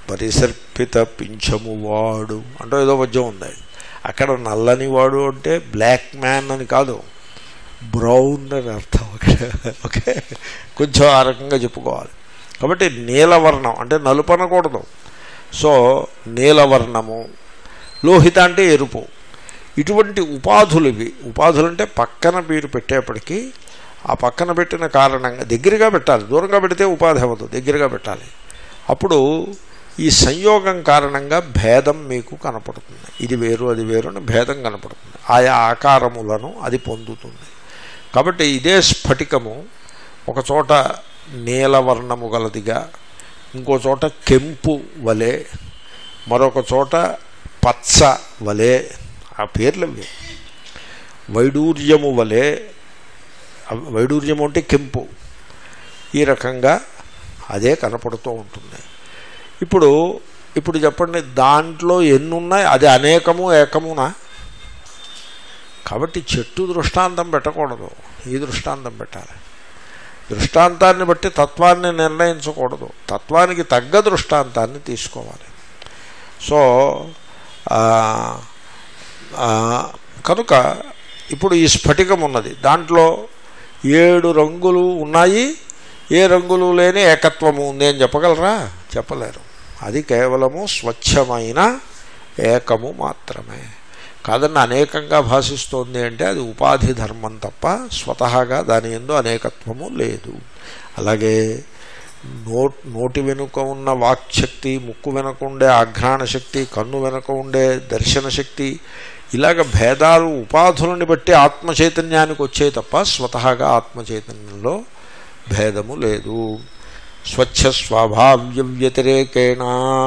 పరిసర్పిత పింఛము వాడు అంటూ ఏదో పద్యం ఉంది అక్కడ నల్లని వాడు అంటే బ్లాక్ మ్యాన్ అని కాదు బ్రౌన్ అని అర్థం అక్కడ ఓకే కొంచెం ఆ రకంగా చెప్పుకోవాలి కాబట్టి నీలవర్ణం అంటే నలుపు అనకూడదు సో నీలవర్ణము లోహిత అంటే ఎరుపు ఇటువంటి ఉపాధులు ఇవి ఉపాధులు అంటే పక్కన మీరు పెట్టేప్పటికీ ఆ పక్కన పెట్టిన కారణంగా దగ్గరగా పెట్టాలి దూరంగా పెడితే ఉపాధి అవ్వదు దగ్గరగా పెట్టాలి అప్పుడు ఈ సంయోగం కారణంగా భేదం మీకు కనపడుతుంది ఇది వేరు అది వేరు అని భేదం కనపడుతుంది ఆయా ఆకారములను అది పొందుతుంది కాబట్టి ఇదే స్ఫటికము ఒక చోట నీలవర్ణము గలదిగా ఇంకో చోట కెంపు వలె మరొక చోట పచ్చ వలె ఆ పేర్లు అవి వైడూర్యము వలె అవి- వైడూర్యము అంటే కెంపు ఈ రకంగా అదే కనపడుతూ ఉంటుంది ఇప్పుడు ఇప్పుడు చెప్పండి దాంట్లో ఎన్ని ఉన్నాయి అది అనేకము ఏకమునా కాబట్టి చెట్టు దృష్టాంతం పెట్టకూడదు ఈ దృష్టాంతం పెట్టాలి దృష్టాంతాన్ని బట్టి తత్వాన్ని నిర్ణయించకూడదు తత్వానికి తగ్గ దృష్టాంతాన్ని తీసుకోవాలి సో ఆ, ఆ, కనుక ఇప్పుడు ఈ స్ఫటికం ఉన్నది దాంట్లో ఏడు రంగులు ఉన్నాయి ఏ రంగులు లేని ఏకత్వము ఉంది అని చెప్పగలరా చెప్పలేరు అది కేవలము స్వచ్ఛమైన ఏకము మాత్రమే కాదన్న అనేకంగా భాషిస్తోంది అంటే అది ఉపాధి ధర్మం తప్ప స్వతహాగా దాని ఎందు అనేకత్వము లేదు అలాగే నో నోటి వెనుక ఉన్న వాక్శక్తి ముక్కు వెనుక ఉండే ఆఘ్రాణ శక్తి కన్ను వెనుక ఉండే దర్శన శక్తి ఇలాగ భేదాలు ఉపాధులని బట్టి ఆత్మ చైతన్యానికి వచ్చే తప్ప స్వతహాగా ఆత్మ చైతన్యంలో భేదము లేదు స్వచ్ఛ స్వభావ్య వ్యతిరేకేణ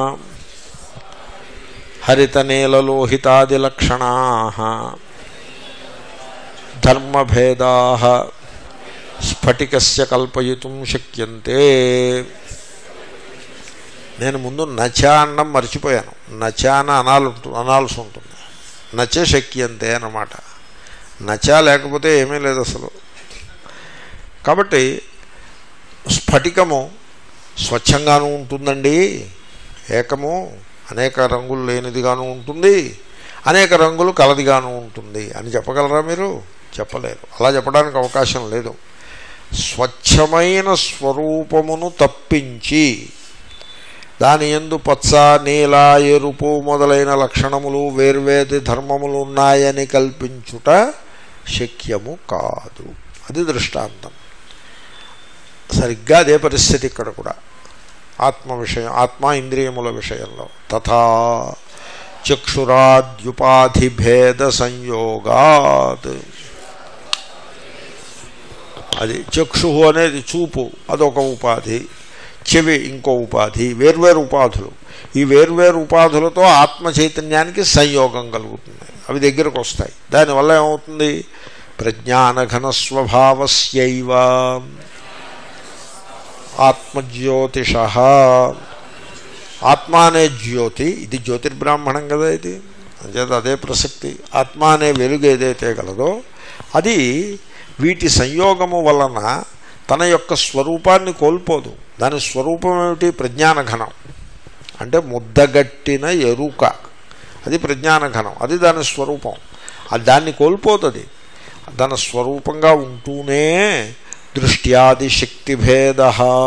హరితనేలలోహితాదిలక్షణా ధర్మభేదా స్ఫటికస్య కల్పయితుం శక్యంతే నేను ముందు నచ అన్నం మర్చిపోయాను నచ అని అనాలు అనాల్సి ఉంటుంది నచ శక్యంతే అన్నమాట నచ లేకపోతే ఏమీ లేదు అసలు కాబట్టి స్ఫటికము స్వచ్ఛంగాను ఉంటుందండి ఏకము అనేక రంగులు లేనిదిగాను ఉంటుంది అనేక రంగులు కలదిగాను ఉంటుంది అని చెప్పగలరా మీరు చెప్పలేరు అలా చెప్పడానికి అవకాశం లేదు స్వచ్ఛమైన స్వరూపమును తప్పించి దాని ఎందు పచ్చ నీల ఎరుపు మొదలైన లక్షణములు వేర్వేది ధర్మములు ఉన్నాయని కల్పించుట శక్యము కాదు అది దృష్టాంతం సరిగ్గా అదే పరిస్థితి ఇక్కడ కూడా ఆత్మ విషయం ఆత్మ ఇంద్రియముల విషయంలో తథా చక్షురాద్యుపాధి భేద సంయోగాత్ అది చక్షు అనేది చూపు అదొక ఉపాధి చెవి ఇంకో ఉపాధి వేర్వేరు ఉపాధులు ఈ వేర్వేరు ఉపాధులతో ఆత్మ చైతన్యానికి సంయోగం కలుగుతుంది అవి దగ్గరకు వస్తాయి దానివల్ల ఏమవుతుంది ప్రజ్ఞానఘన స్వభావస్యైవ ఆత్మజ్యోతిష ఆత్మ అనే జ్యోతి ఇది జ్యోతిర్బ్రాహ్మణం కదా ఇది అంచేత అదే ప్రసక్తి ఆత్మ అనే వెలుగు ఏదైతే గలదో అది వీటి సంయోగము వలన తన యొక్క స్వరూపాన్ని కోల్పోదు దాని స్వరూపం ఏమిటి ప్రజ్ఞానఘనం అంటే ముద్దగట్టిన ఎరుక అది ప్రజ్ఞానఘనం అది దాని స్వరూపం అది దాన్ని కోల్పోతుంది దాని స్వరూపంగా ఉంటూనే దృష్ట్యాది శక్తిభేద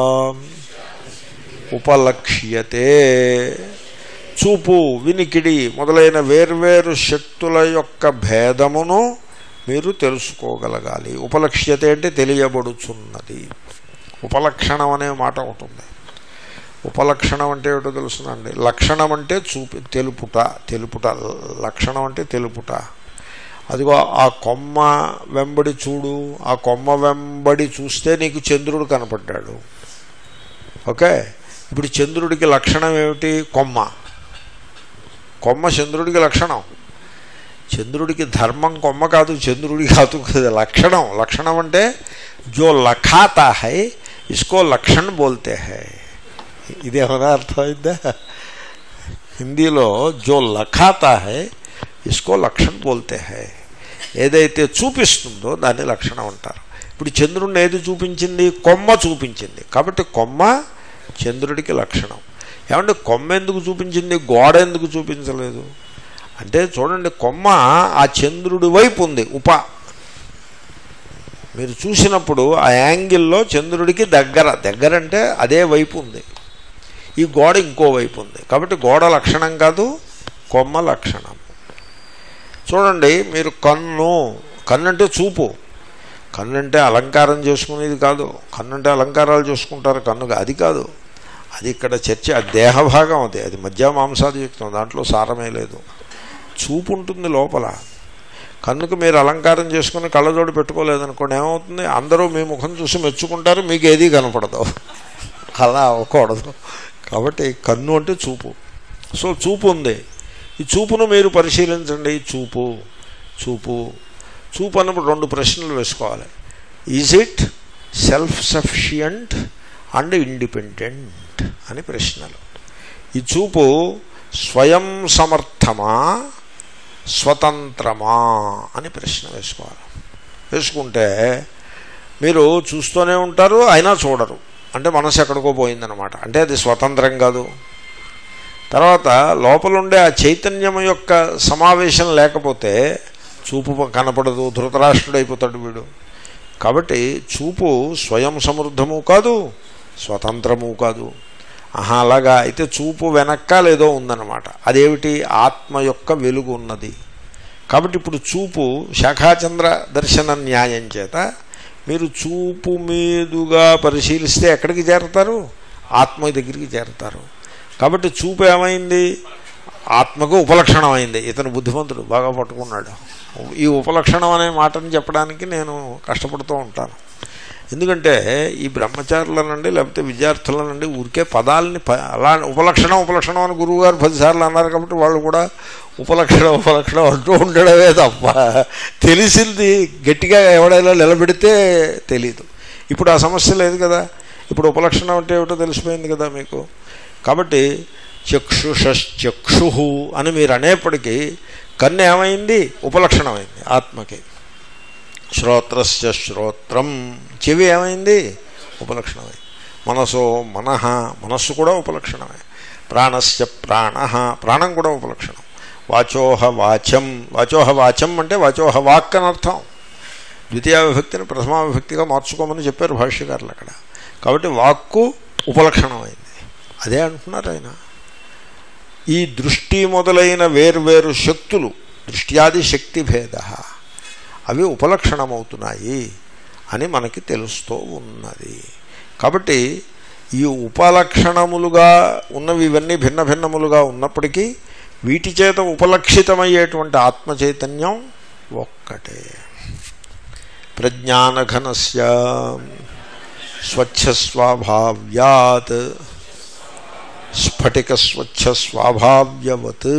ఉపలక్ష్యతే చూపు వినికిడి మొదలైన వేర్వేరు శక్తుల యొక్క భేదమును మీరు తెలుసుకోగలగాలి ఉపలక్ష్యత అంటే తెలియబడుచున్నది ఉపలక్షణం అనే మాట ఉంటుంది ఉపలక్షణం అంటే ఏమిటో తెలుసునండి లక్షణం అంటే చూపి తెలుపుట తెలుపుట లక్షణం అంటే తెలుపుట అదిగో ఆ కొమ్మ వెంబడి చూడు ఆ కొమ్మ వెంబడి చూస్తే నీకు చంద్రుడు కనపడ్డాడు ఓకే ఇప్పుడు చంద్రుడికి లక్షణం ఏమిటి కొమ్మ కొమ్మ చంద్రుడికి లక్షణం చంద్రుడికి ధర్మం కొమ్మ కాదు చంద్రుడి కాదు కదా లక్షణం లక్షణం అంటే జో లఖాతా హై ఇస్కో లక్షణ్ బోల్తే హై ఇది ఏమైనా అర్థమైందా హిందీలో జో లఖాతా హై ఇస్కో లక్షణ్ బోల్తే హై ఏదైతే చూపిస్తుందో దాన్ని లక్షణం అంటారు ఇప్పుడు చంద్రుడిని ఏది చూపించింది కొమ్మ చూపించింది కాబట్టి కొమ్మ చంద్రుడికి లక్షణం ఏమంటే కొమ్మ ఎందుకు చూపించింది గోడ ఎందుకు చూపించలేదు అంటే చూడండి కొమ్మ ఆ చంద్రుడి వైపు ఉంది ఉప మీరు చూసినప్పుడు ఆ యాంగిల్లో చంద్రుడికి దగ్గర దగ్గర అంటే అదే వైపు ఉంది ఈ గోడ ఇంకో వైపు ఉంది కాబట్టి గోడ లక్షణం కాదు కొమ్మ లక్షణం చూడండి మీరు కన్ను కన్ను అంటే చూపు కన్ను అంటే అలంకారం చేసుకునేది కాదు కన్ను అంటే అలంకారాలు చేసుకుంటారు కన్నుగా అది కాదు అది ఇక్కడ చర్చ అది దేహభాగం అది అది మధ్య మాంసాదియుక్తం దాంట్లో సారమే లేదు చూపు ఉంటుంది లోపల కన్నుకు మీరు అలంకారం చేసుకుని కళ్ళజోడు పెట్టుకోలేదనుకోండి ఏమవుతుంది అందరూ మీ ముఖం చూసి మెచ్చుకుంటారు మీకు ఏదీ కనపడదు అలా అవ్వకూడదు కాబట్టి కన్ను అంటే చూపు సో చూపు ఉంది ఈ చూపును మీరు పరిశీలించండి చూపు చూపు చూపు అన్నప్పుడు రెండు ప్రశ్నలు వేసుకోవాలి is it self sufficient and independent అని ప్రశ్నలు ఈ చూపు స్వయం సమర్థమా స్వతంత్రమా అని ప్రశ్న వేసుకోవాలి వేసుకుంటే మీరు చూస్తూనే ఉంటారు అయినా చూడరు అంటే మనసు ఎక్కడికో పోయిందనమాట అంటే అది స్వతంత్రం కాదు తర్వాత లోపలుండే ఆ చైతన్యం యొక్క సమావేశం లేకపోతే చూపు కనపడదు ధృతరాష్ట్రుడైపోతాడు వీడు కాబట్టి చూపు స్వయం సమృద్ధము కాదు స్వతంత్రము కాదు ఆహా అలాగా అయితే చూపు వెనక్కాలేదో ఉందన్నమాట అదేమిటి ఆత్మ యొక్క వెలుగు ఉన్నది కాబట్టి ఇప్పుడు చూపు శాఖాచంద్ర దర్శన న్యాయం చేత మీరు చూపు మీదుగా పరిశీలిస్తే ఎక్కడికి చేరతారు ఆత్మ దగ్గరికి చేరతారు కాబట్టి చూపు ఏమైంది ఆత్మకు ఉపలక్షణం అయింది ఇతను బుద్ధిమంతుడు బాగా పట్టుకున్నాడు ఈ ఉపలక్షణం అనే మాటని చెప్పడానికి నేను కష్టపడుతూ ఉంటాను ఎందుకంటే ఈ బ్రహ్మచారుల నుండి లేకపోతే విద్యార్థుల నుండి ఊరికే పదాలని ప అలా ఉపలక్షణం ఉపలక్షణం అని గురువుగారు పదిసార్లు అన్నారు కాబట్టి వాళ్ళు కూడా ఉపలక్షణం ఉపలక్షణం అంటూ ఉండడమే తప్ప తెలిసింది గట్టిగా ఎవడైనా నిలబెడితే తెలీదు ఇప్పుడు ఆ సమస్య లేదు కదా ఇప్పుడు ఉపలక్షణం అంటే ఏమిటో తెలిసిపోయింది కదా మీకు కాబట్టి చక్షుషక్షు అని మీరు అనేప్పటికీ కన్ను ఏమైంది ఉపలక్షణమైంది ఆత్మకి శ్రోత్రస్య శ్రోత్రం చెవి ఏమైంది ఉపలక్షణమైంది మనసో మనః మనస్సు కూడా ఉపలక్షణమే ప్రాణస్య ప్రాణ ప్రాణం కూడా ఉపలక్షణం వాచోహ వాచం వాచోహ వాచం అంటే వాచోహ వాక్ అని అర్థం ద్వితీయ విభక్తిని ప్రథమా విభక్తిగా మార్చుకోమని చెప్పారు భాష్యకారులు అక్కడ కాబట్టి వాక్కు ఉపలక్షణమైంది అదే అంటున్నారు ఆయన ఈ దృష్టి మొదలైన వేర్వేరు శక్తులు దృష్ట్యాది శక్తి భేద అవి ఉపలక్షణమవుతున్నాయి అని మనకి తెలుస్తూ ఉన్నది కాబట్టి ఈ ఉపలక్షణములుగా ఉన్నవి ఇవన్నీ భిన్న భిన్నములుగా ఉన్నప్పటికీ వీటి చేత ఉపలక్షితమయ్యేటువంటి ఆత్మ చైతన్యం ఒక్కటే ప్రజ్ఞానఘనస్య స్వచ్ఛస్వాభావ్యాత్ స్ఫటిక స్వచ్ఛ స్వాభావ్యవత్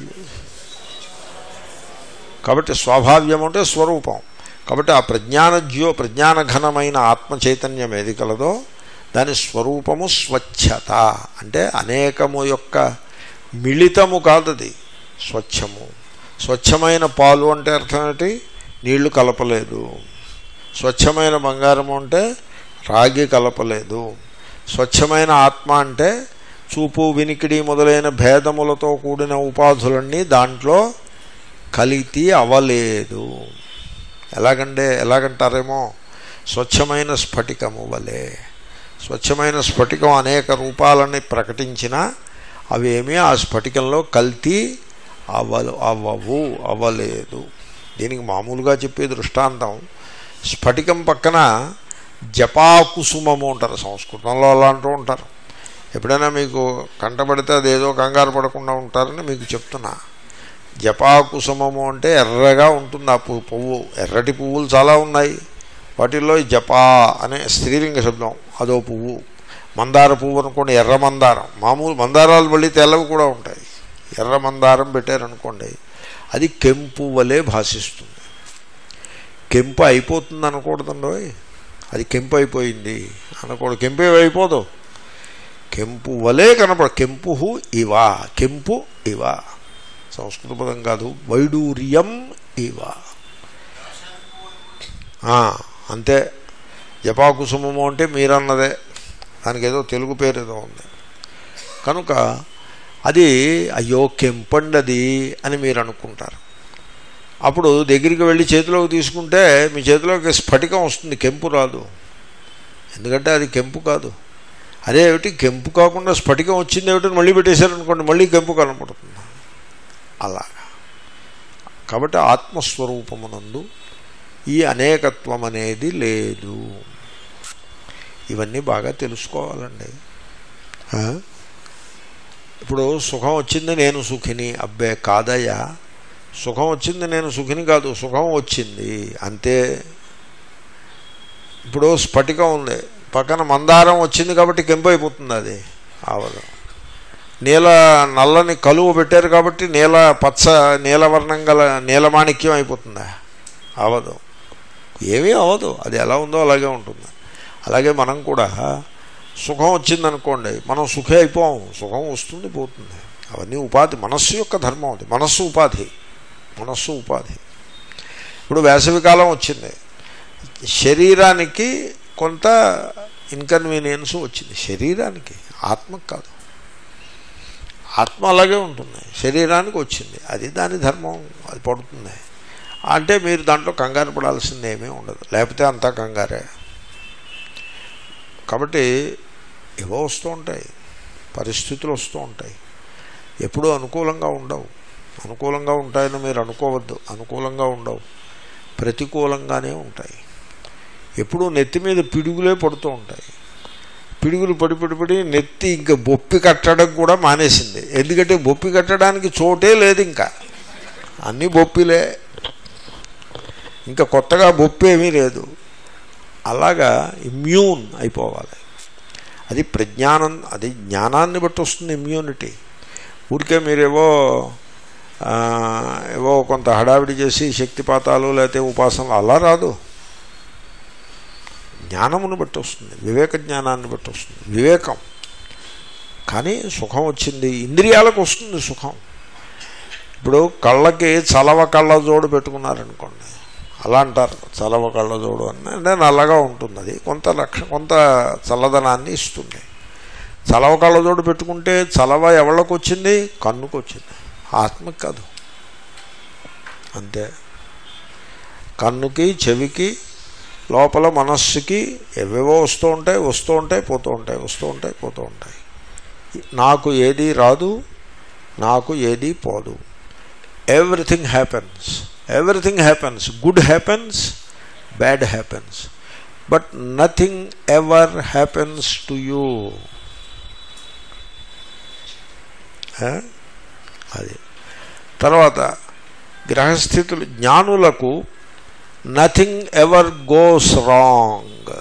కాబట్టి స్వాభావ్యం అంటే స్వరూపం కాబట్టి ఆ ప్రజ్ఞానజ్యో ప్రజ్ఞానఘనమైన ఆత్మ చైతన్యం ఏది కలదో దాని స్వరూపము స్వచ్ఛత అంటే అనేకము యొక్క మిళితము కాదది స్వచ్ఛము స్వచ్ఛమైన పాలు అంటే అర్థం ఏంటి నీళ్లు కలపలేదు స్వచ్ఛమైన బంగారము అంటే రాగి కలపలేదు స్వచ్ఛమైన ఆత్మ అంటే చూపు వినికిడి మొదలైన భేదములతో కూడిన ఉపాధులన్నీ దాంట్లో కలితి అవలేదు ఎలాగంటే ఎలాగంటారేమో స్వచ్ఛమైన స్ఫటికము వలె స్వచ్ఛమైన స్ఫటికం అనేక రూపాలని ప్రకటించినా అవేమీ ఆ స్ఫటికంలో కల్తీ అవ్వలు అవ్వవు అవ్వలేదు దీనికి మామూలుగా చెప్పే దృష్టాంతం స్ఫటికం పక్కన జపాకుసుమము అంటారు సంస్కృతంలో అలా అంటూ ఉంటారు ఎప్పుడైనా మీకు కంటపడితే అదేదో కంగారు పడకుండా ఉంటారని మీకు చెప్తున్నా జపాకుసుమము అంటే ఎర్రగా ఉంటుంది ఆ పువ్వు పువ్వు ఎర్రటి పువ్వులు చాలా ఉన్నాయి వాటిల్లో ఈ జపా అనే స్త్రీలింగ శబ్దం అదో పువ్వు మందార పువ్వు అనుకోండి ఎర్ర మందారం మామూలు మందారాలు మళ్ళీ తెల్లవి కూడా ఉంటాయి ఎర్ర మందారం పెట్టారనుకోండి అది కెంపు వలె భాషిస్తుంది కెంపు అయిపోతుంది అనకూడదండో అది కెంపు అయిపోయింది అనకూడదు కెంపు ఏమి అయిపోదు కెంపు వలే కనపడ కెంపు ఇవా కెంపు ఇవా సంస్కృత పదం కాదు వైడూర్యం ఇవ అంతే జపాకుసుమము అంటే మీరన్నదే దానికి ఏదో తెలుగు పేరు ఏదో ఉంది కనుక అది అయ్యో కెంపండది అని మీరు అనుకుంటారు అప్పుడు దగ్గరికి వెళ్ళి చేతిలోకి తీసుకుంటే మీ చేతిలోకి స్ఫటికం వస్తుంది కెంపు రాదు ఎందుకంటే అది కెంపు కాదు అదే ఏమిటి కెంపు కాకుండా స్ఫటికం వచ్చింది ఏమిటని మళ్ళీ పెట్టేశారనుకోండి మళ్ళీ కెంపు కనపడుతుంది అలాగా కాబట్టి ఆత్మస్వరూపమునందు ఈ అనేకత్వం అనేది లేదు ఇవన్నీ బాగా తెలుసుకోవాలండి ఆ? ఇప్పుడు సుఖం వచ్చింది నేను సుఖిని అబ్బే కాదయ్యా సుఖం వచ్చింది నేను సుఖిని కాదు సుఖం వచ్చింది అంతే ఇప్పుడు స్ఫటికం ఉంది పక్కన మందారం వచ్చింది కాబట్టి కెంపు అయిపోతుంది అది ఆవదు నీల నల్లని కలువ పెట్టారు కాబట్టి నీల పచ్చ నీలవర్ణం గల నీలమాణిక్యం అయిపోతుందా అవదు ఏమీ అవ్వదు అది ఎలా ఉందో అలాగే ఉంటుంది అలాగే మనం కూడా సుఖం వచ్చిందనుకోండి మనం సుఖే అయిపోం సుఖం వస్తుంది పోతుంది అవన్నీ ఉపాధి మనస్సు యొక్క ధర్మం అది మనస్సు ఉపాధి మనస్సు ఉపాధి ఇప్పుడు వేసవికాలం వచ్చింది శరీరానికి కొంత ఇన్కన్వీనియన్స్ వచ్చింది శరీరానికి ఆత్మకు కాదు ఆత్మ అలాగే ఉంటుంది శరీరానికి వచ్చింది అది దాని ధర్మం అది పడుతుంది అంటే మీరు దాంట్లో కంగారు పడాల్సింది ఏమీ ఉండదు లేకపోతే అంతా కంగారే కాబట్టి ఏవో వస్తూ ఉంటాయి పరిస్థితులు వస్తూ ఉంటాయి ఎప్పుడూ అనుకూలంగా ఉండవు అనుకూలంగా ఉంటాయని మీరు అనుకోవద్దు అనుకూలంగా ఉండవు ప్రతికూలంగానే ఉంటాయి ఎప్పుడూ నెత్తి మీద పిడుగులే పడుతూ ఉంటాయి పిడుగులు పడి పడి పడి నెత్తి ఇంకా బొప్పి కట్టడం కూడా మానేసింది ఎందుకంటే బొప్పి కట్టడానికి చోటే లేదు ఇంకా అన్నీ బొప్పిలే ఇంకా కొత్తగా బొప్పి ఏమీ లేదు అలాగా ఇమ్యూన్ అయిపోవాలి అది ప్రజ్ఞానం అది జ్ఞానాన్ని బట్టి వస్తుంది ఇమ్యూనిటీ ఊరికే మీరేవో ఆ, ఏవో కొంత హడావిడి చేసి శక్తిపాతాలు లేకపోతే ఉపాసనలు అలా రాదు జ్ఞానమును బట్టి వస్తుంది వివేక జ్ఞానాన్ని బట్టి వస్తుంది వివేకం కానీ సుఖం వచ్చింది ఇంద్రియాలకు వస్తుంది సుఖం ఇప్పుడు కళ్ళకి చలవ కళ్ళ జోడు పెట్టుకున్నారనుకోండి అలా అంటారు చలవ కళ్ళ జోడు అని అంటే నల్లగా ఉంటుంది అది కొంత లక్ష కొంత చల్లదనాన్ని ఇస్తుంది చలవ కళ్ళ జోడు పెట్టుకుంటే చలవ ఎవళ్ళకు వచ్చింది కన్నుకు వచ్చింది ఆత్మకి కాదు అంతే కన్నుకి చెవికి లోపల మనస్సుకి ఎవేవో వస్తూ ఉంటాయి వస్తూ ఉంటాయి పోతూ ఉంటాయి వస్తూ ఉంటాయి పోతూ ఉంటాయి నాకు ఏది రాదు నాకు ఏది పోదు everything happens everything happens good happens bad happens but nothing ever happens to you అది తర్వాత గ్రహస్థితులు జ్ఞానులకు నథింగ్ ఎవర్ గోస్ రాంగ్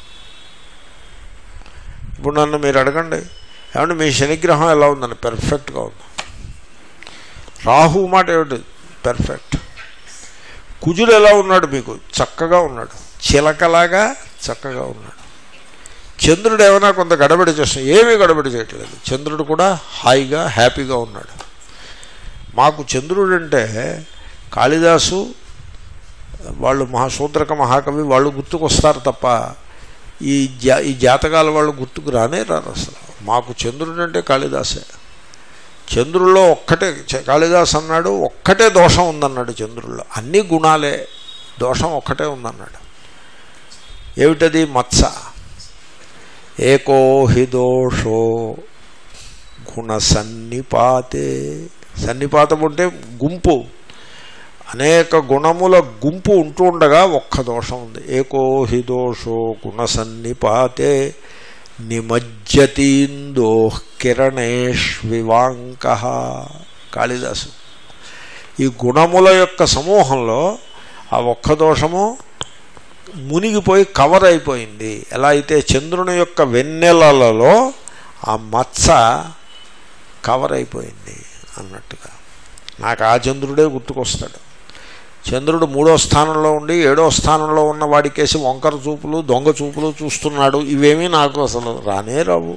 ఇప్పుడు నన్ను మీరు అడగండి ఏమంటే మీ శనిగ్రహం ఎలా ఉందని పెర్ఫెక్ట్గా ఉంది రాహు మాట ఏమిటి పెర్ఫెక్ట్ కుజుడు ఎలా ఉన్నాడు మీకు చక్కగా ఉన్నాడు చిలకలాగా చక్కగా ఉన్నాడు చంద్రుడు ఏమైనా కొంత గడబడి చేస్తున్నాడు ఏమీ గడబడి చేయట్లేదు చంద్రుడు కూడా హాయిగా హ్యాపీగా ఉన్నాడు మాకు చంద్రుడు అంటే కాళిదాసు వాళ్ళు మహాసూత్రక మహాకవి వాళ్ళు గుర్తుకొస్తారు తప్ప ఈ జా ఈ జాతకాల వాళ్ళు గుర్తుకు రానే రారు అసలు మాకు చంద్రుడు అంటే కాళిదాసే చంద్రుల్లో ఒక్కటే చ- కాళిదాస్ అన్నాడు ఒక్కటే దోషం ఉందన్నాడు చంద్రుల్లో అన్ని గుణాలే దోషం ఒక్కటే ఉందన్నాడు ఏమిటది మత్స ఏకో హి దోషో గుణ సన్నిపాతే సన్నిపాతం అంటే గుంపు అనేక గుణముల గుంపు ఉంటూ ఉండగా ఒక్క దోషం ఉంది ఏకో హి దోషో గుణ సన్నిపాతే నిమజ్జతీందో కిరణేష్వివాంక కాళిదాసు ఈ గుణముల యొక్క సమూహంలో ఆ ఒక్క దోషము మునిగిపోయి కవర్ అయిపోయింది ఎలా అయితే చంద్రుని యొక్క వెన్నెలలలో ఆ మచ్చ కవర్ అయిపోయింది అన్నట్టుగా నాకు ఆ చంద్రుడే గుర్తుకొస్తాడు చంద్రుడు మూడో స్థానంలో ఉండి ఏడో స్థానంలో ఉన్న వాడికేసి వంకర చూపులు దొంగ చూపులు చూస్తున్నాడు ఇవేమీ నాకు అసలు రానే రావు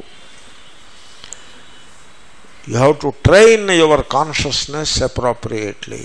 you have to train your consciousness appropriately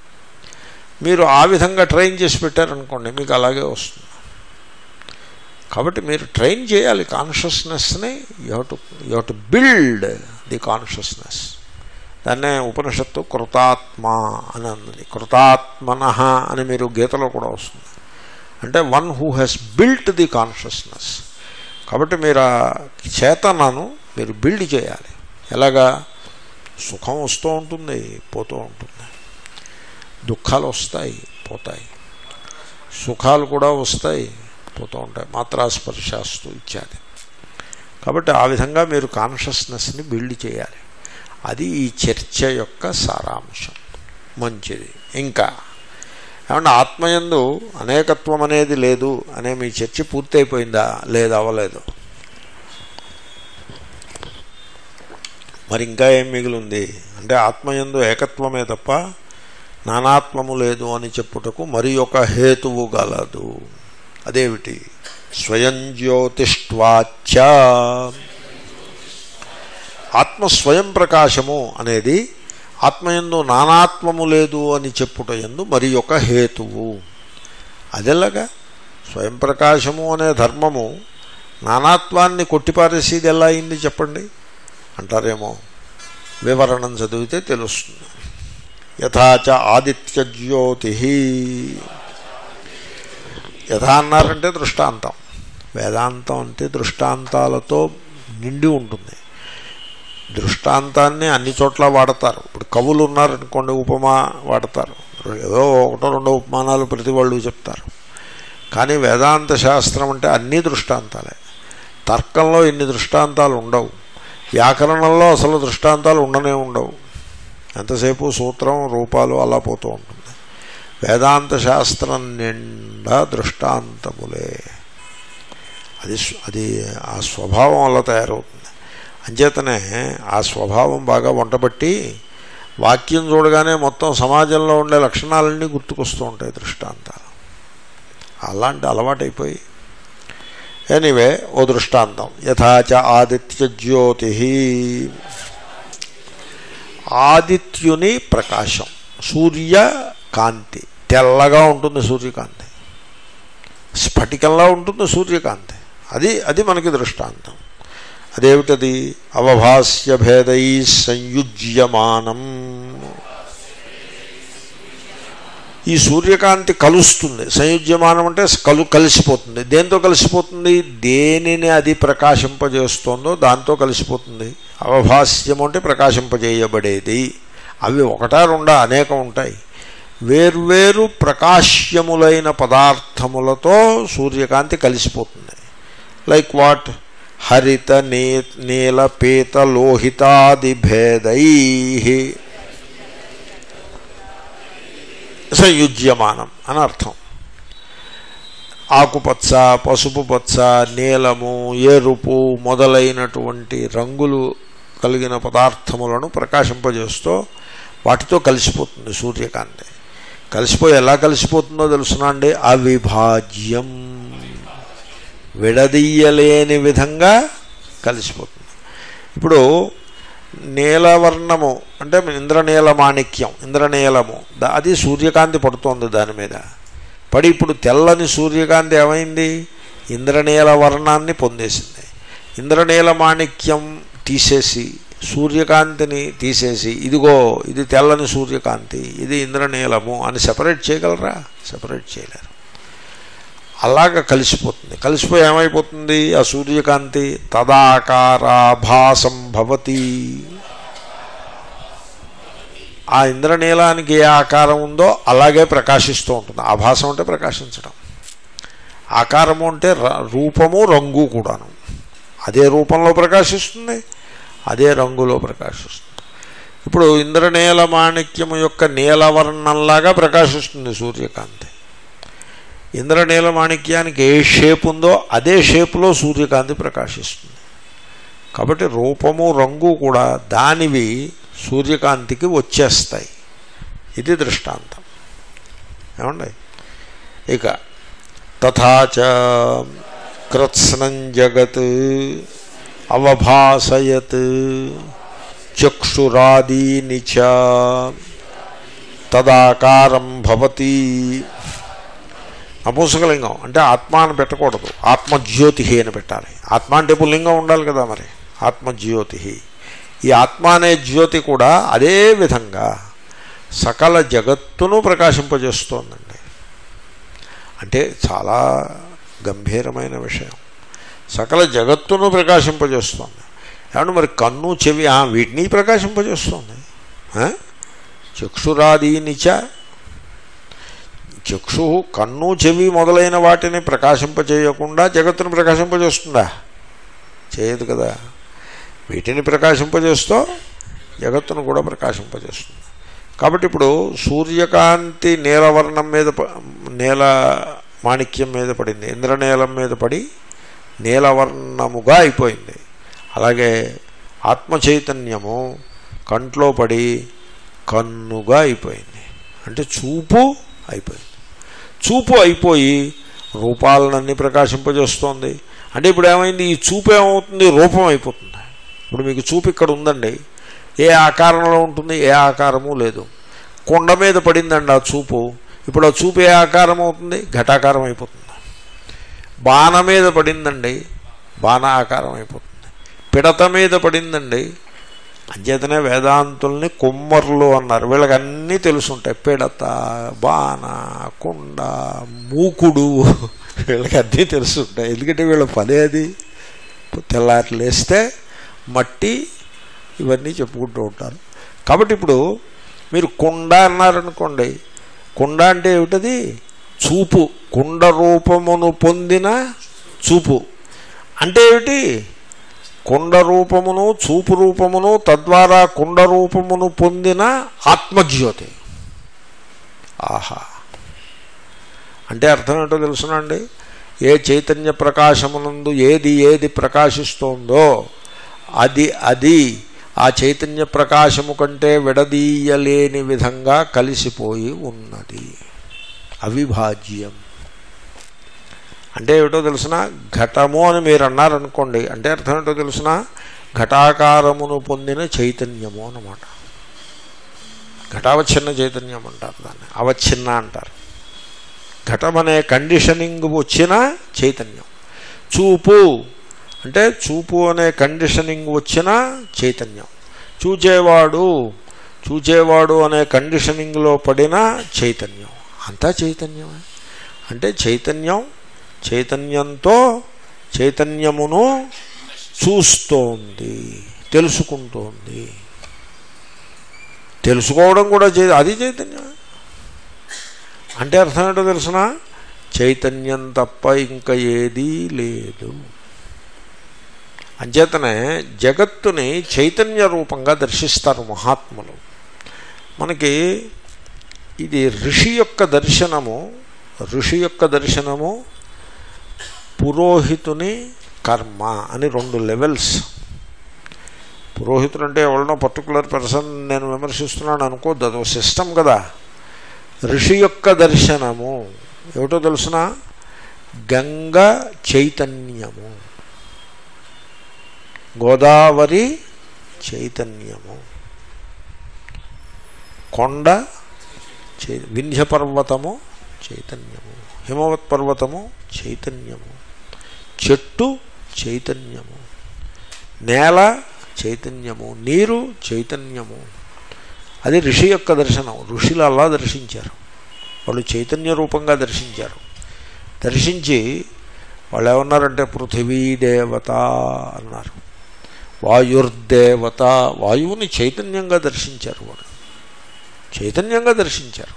మీరు ఆ విధంగా ట్రైన్ చేసి పెట్టారనుకోండి మీకు అలాగే వస్తుంది కాబట్టి మీరు ట్రైన్ చేయాలి కాన్షియస్నెస్ని you to you to build the consciousness దాన్నే ఉపనిషత్తు కృతాత్మ అని అన్నది కృతాత్మన అని మీరు గీతలో కూడా వస్తుంది అంటే one who has built the consciousness కాబట్టి మీరు ఆ చేతనను మీరు బిల్డ్ చేయాలి ఎలాగా సుఖం వస్తూ ఉంటుంది పోతూ ఉంటుంది దుఃఖాలు వస్తాయి పోతాయి సుఖాలు కూడా వస్తాయి పోతూ ఉంటాయి మాత్రాస్పర్శాస్తు ఇత్యాది కాబట్టి ఆ విధంగా మీరు కాన్షియస్నెస్ని బిల్డ్ చేయాలి అది ఈ చర్చ యొక్క సారాంశం మంచిది ఇంకా ఏమంటే ఆత్మయందు అనేకత్వం అనేది లేదు అనే మీ చర్చ పూర్తయిపోయిందా లేదు అవ్వలేదు మరి ఇంకా ఏం మిగిలింది అంటే ఆత్మయందు ఏకత్వమే తప్ప నానాత్మము లేదు అని చెప్పుటకు మరి ఒక హేతువు గలదు అదేమిటి స్వయం జ్యోతిష్వాచ ఆత్మ స్వయం ప్రకాశము అనేది ఆత్మయందు నానాత్మము లేదు అని చెప్పుట ఎందు మరి ఒక హేతువు అదెలాగా స్వయం ప్రకాశము అనే ధర్మము నానాత్వాన్ని కొట్టిపారేసేది ఎలా అయింది చెప్పండి అంటారేమో వివరణం చదివితే తెలుస్తుంది యథాచ ఆదిత్య జ్యోతి యథా అన్నారంటే దృష్టాంతం వేదాంతం అంటే దృష్టాంతాలతో నిండి ఉంటుంది దృష్టాంతాన్ని అన్ని చోట్ల వాడతారు ఇప్పుడు కవులు ఉన్నారనుకోండి ఉపమా వాడతారు ఏదో ఒకటో రెండో ఉపమానాలు ప్రతి వాళ్ళు చెప్తారు కానీ వేదాంత శాస్త్రం అంటే అన్ని దృష్టాంతాలే తర్కంలో ఇన్ని దృష్టాంతాలు ఉండవు వ్యాకరణంలో అసలు దృష్టాంతాలు ఉండనే ఉండవు ఎంతసేపు సూత్రం రూపాలు అలా పోతూ ఉంటుంది వేదాంత శాస్త్రం నిండా దృష్టాంతములే అది అది ఆ స్వభావం అలా తయారవుతుంది అంచేతనే ఆ స్వభావం బాగా వంటబట్టి వాక్యం చూడగానే మొత్తం సమాజంలో ఉండే లక్షణాలన్నీ గుర్తుకొస్తూ ఉంటాయి దృష్టాంతాలు అలాంటి అలవాటైపోయి ఎనీవే ఓ దృష్టాంతం యథాచ ఆదిత్య జ్యోతి ఆదిత్యుని ప్రకాశం సూర్య కాంతి తెల్లగా ఉంటుంది సూర్యకాంతి స్ఫటికంలా ఉంటుంది సూర్యకాంతి అది అది మనకి దృష్టాంతం అదేమిటది అవభాస్య భేదై సంయుజ్యమానం ఈ సూర్యకాంతి కలుస్తుంది సంయుజ్యమానం అంటే కలు కలిసిపోతుంది దేంతో కలిసిపోతుంది దేనిని అది ప్రకాశింపజేస్తుందో దాంతో కలిసిపోతుంది అవభాస్యం అంటే ప్రకాశింపజేయబడేది అవి ఒకటా రెండా అనేకం ఉంటాయి వేర్వేరు ప్రకాశ్యములైన పదార్థములతో సూర్యకాంతి కలిసిపోతుంది లైక్ వాట్ హరిత నీ నీల పీత లోహితాది భేదై సంయుజ్యమానం అని అర్థం ఆకుపచ్చ పసుపు పచ్చ నీలము ఎరుపు మొదలైనటువంటి రంగులు కలిగిన పదార్థములను ప్రకాశింపజేస్తూ వాటితో కలిసిపోతుంది సూర్యకాంతి కలిసిపోయి ఎలా కలిసిపోతుందో తెలుసునండి అవిభాజ్యం విడదీయలేని విధంగా కలిసిపోతుంది ఇప్పుడు నీలవర్ణము అంటే ఇంద్రనీల మాణిక్యం ఇంద్రనీలము దా- అది సూర్యకాంతి పడుతోంది దాని మీద పడి ఇప్పుడు తెల్లని సూర్యకాంతి ఏమైంది ఇంద్రనీల వర్ణాన్ని పొందేసింది ఇంద్రనీల మాణిక్యం తీసేసి సూర్యకాంతిని తీసేసి ఇదిగో ఇది తెల్లని సూర్యకాంతి ఇది ఇంద్రనీలము అని సెపరేట్ చేయగలరా సెపరేట్ చేయలేరు అలాగ కలిసిపోతుంది కలిసిపోయి ఏమైపోతుంది ఆ సూర్యకాంతి తదాకారాభాసం భవతి ఆ ఇంద్రనీలానికి ఏ ఆకారం ఉందో అలాగే ప్రకాశిస్తూ ఉంటుంది ఆభాసం అంటే ప్రకాశించడం ఆకారము అంటే ర- రూపము రంగు కూడాను అదే రూపంలో ప్రకాశిస్తుంది అదే రంగులో ప్రకాశిస్తుంది ఇప్పుడు ఇంద్రనీల మాణిక్యము యొక్క నీలవర్ణంలాగా ప్రకాశిస్తుంది సూర్యకాంతి ఇంద్రనీల మాణిక్యానికి ఏ షేప్ ఉందో అదే షేపులో సూర్యకాంతి ప్రకాశిస్తుంది కాబట్టి రూపము రంగు కూడా దానివి సూర్యకాంతికి వచ్చేస్తాయి ఇది దృష్టాంతం ఏమండి ఇక తథాచ కృత్స్నం జగత్ అవభాసయత్ చక్షురాదీని చ తదాకారం భవతి నపుంసకలింగం అంటే ఆత్మ అని పెట్టకూడదు ఆత్మజ్యోతి అని పెట్టాలి ఆత్మ అంటే పుల్లింగం ఉండాలి కదా మరి ఆత్మజ్యోతి ఈ ఆత్మ అనే జ్యోతి కూడా అదే విధంగా సకల జగత్తును ప్రకాశింపజేస్తోందండి అంటే చాలా గంభీరమైన విషయం సకల జగత్తును ప్రకాశింపజేస్తోంది ఏమంటే మరి కన్ను చెవి ఆ, వీటిని ప్రకాశింపజేస్తోంది ఆ? చక్షురాదీనిచ చక్షు కన్ను చెవి మొదలైన వాటిని ప్రకాశింపచేయకుండా జగత్తును ప్రకాశింపజేస్తుందా చేయదు కదా వీటిని ప్రకాశింపజేస్తూ జగత్తును కూడా ప్రకాశింపజేస్తుంది కాబట్టి ఇప్పుడు సూర్యకాంతి నీలవర్ణం మీద ప- నీల మాణిక్యం మీద పడింది ఇంద్రనీలం మీద పడి నీలవర్ణముగా అయిపోయింది అలాగే ఆత్మ చైతన్యము కంట్లో పడి కన్నుగా అయిపోయింది అంటే చూపు అయిపోయింది చూపు అయిపోయి రూపాలనన్నీ ప్రకాశింపజేస్తోంది అంటే ఇప్పుడు ఏమైంది ఈ చూపు ఏమవుతుంది రూపం అయిపోతుంది ఇప్పుడు మీకు చూపు ఇక్కడ ఉందండి ఏ ఆకారంలో ఉంటుంది ఏ ఆకారము లేదు కొండ మీద పడిందండి ఆ చూపు ఇప్పుడు ఆ చూపు ఏ ఆకారం అవుతుంది ఘటాకారం అయిపోతుంది బాణ మీద పడిందండి బాణ ఆకారం అయిపోతుంది పిడత మీద పడిందండి అంచేతనే వేదాంతుల్ని కుమ్మర్లు అన్నారు వీళ్ళకి అన్నీ తెలుసుంటాయి పిడత బాణ కుండ మూకుడు వీళ్ళకి అన్నీ తెలుసుంటాయి ఎందుకంటే వీళ్ళ పదే అది తెల్లారి లేస్తే మట్టి ఇవన్నీ చెప్పుకుంటూ ఉంటారు కాబట్టి ఇప్పుడు మీరు కుండ అన్నారనుకోండి కుండ అంటే ఏమిటది చూపు కుండ రూపమును పొందిన చూపు అంటే ఏమిటి కుండ రూపమును చూపు రూపమును తద్వారా కుండ రూపమును పొందిన ఆత్మజ్యోతి ఆహా అంటే అర్థం ఏంటో తెలుసునండి ఏ చైతన్య ప్రకాశమునందు ఏది ఏది ప్రకాశిస్తోందో అది అది ఆ చైతన్య ప్రకాశము కంటే విడదీయలేని విధంగా కలిసిపోయి ఉన్నది అవిభాజ్యం అంటే ఏమిటో తెలిసిన ఘటము అని మీరు అన్నారనుకోండి అంటే అర్థం ఏంటో తెలిసిన ఘటాకారమును పొందిన చైతన్యము అన్నమాట ఘటావచ్ఛిన్న చైతన్యం అంటారు దాన్ని అవచ్ఛిన్న అంటారు ఘటం అనే కండిషనింగ్ వచ్చిన చైతన్యం చూపు అంటే చూపు అనే కండిషనింగ్ వచ్చిన చైతన్యం చూచేవాడు చూచేవాడు అనే కండిషనింగ్లో పడిన చైతన్యం అంతా చైతన్యమే అంటే చైతన్యం చైతన్యంతో చైతన్యమును చూస్తోంది తెలుసుకుంటోంది తెలుసుకోవడం కూడా చై అది చైతన్యమే అంటే అర్థం ఏంటో తెలుసిన చైతన్యం తప్ప ఇంకా ఏదీ లేదు అంచేతనే జగత్తుని చైతన్య రూపంగా దర్శిస్తారు మహాత్ములు మనకి ఇది ఋషి యొక్క దర్శనము ఋషి యొక్క దర్శనము పురోహితుని కర్మ అని రెండు లెవెల్స్ పురోహితుడు అంటే ఎవరినో పర్టికులర్ పర్సన్ నేను విమర్శిస్తున్నాను అనుకోద్దు అదో సిస్టమ్ కదా ఋషి యొక్క దర్శనము ఏమిటో తెలుసిన గంగ చైతన్యము గోదావరి చైతన్యము కొండ చై వింధ్య పర్వతము చైతన్యము హిమవత్ పర్వతము చైతన్యము చెట్టు చైతన్యము నేల చైతన్యము నీరు చైతన్యము అది ఋషి యొక్క దర్శనం ఋషులు అలా దర్శించారు వాళ్ళు చైతన్య రూపంగా దర్శించారు దర్శించి వాళ్ళు ఏమన్నారంటే పృథివీ దేవత అన్నారు వాయుర్దేవత వాయువుని చైతన్యంగా దర్శించారు వాడు చైతన్యంగా దర్శించారు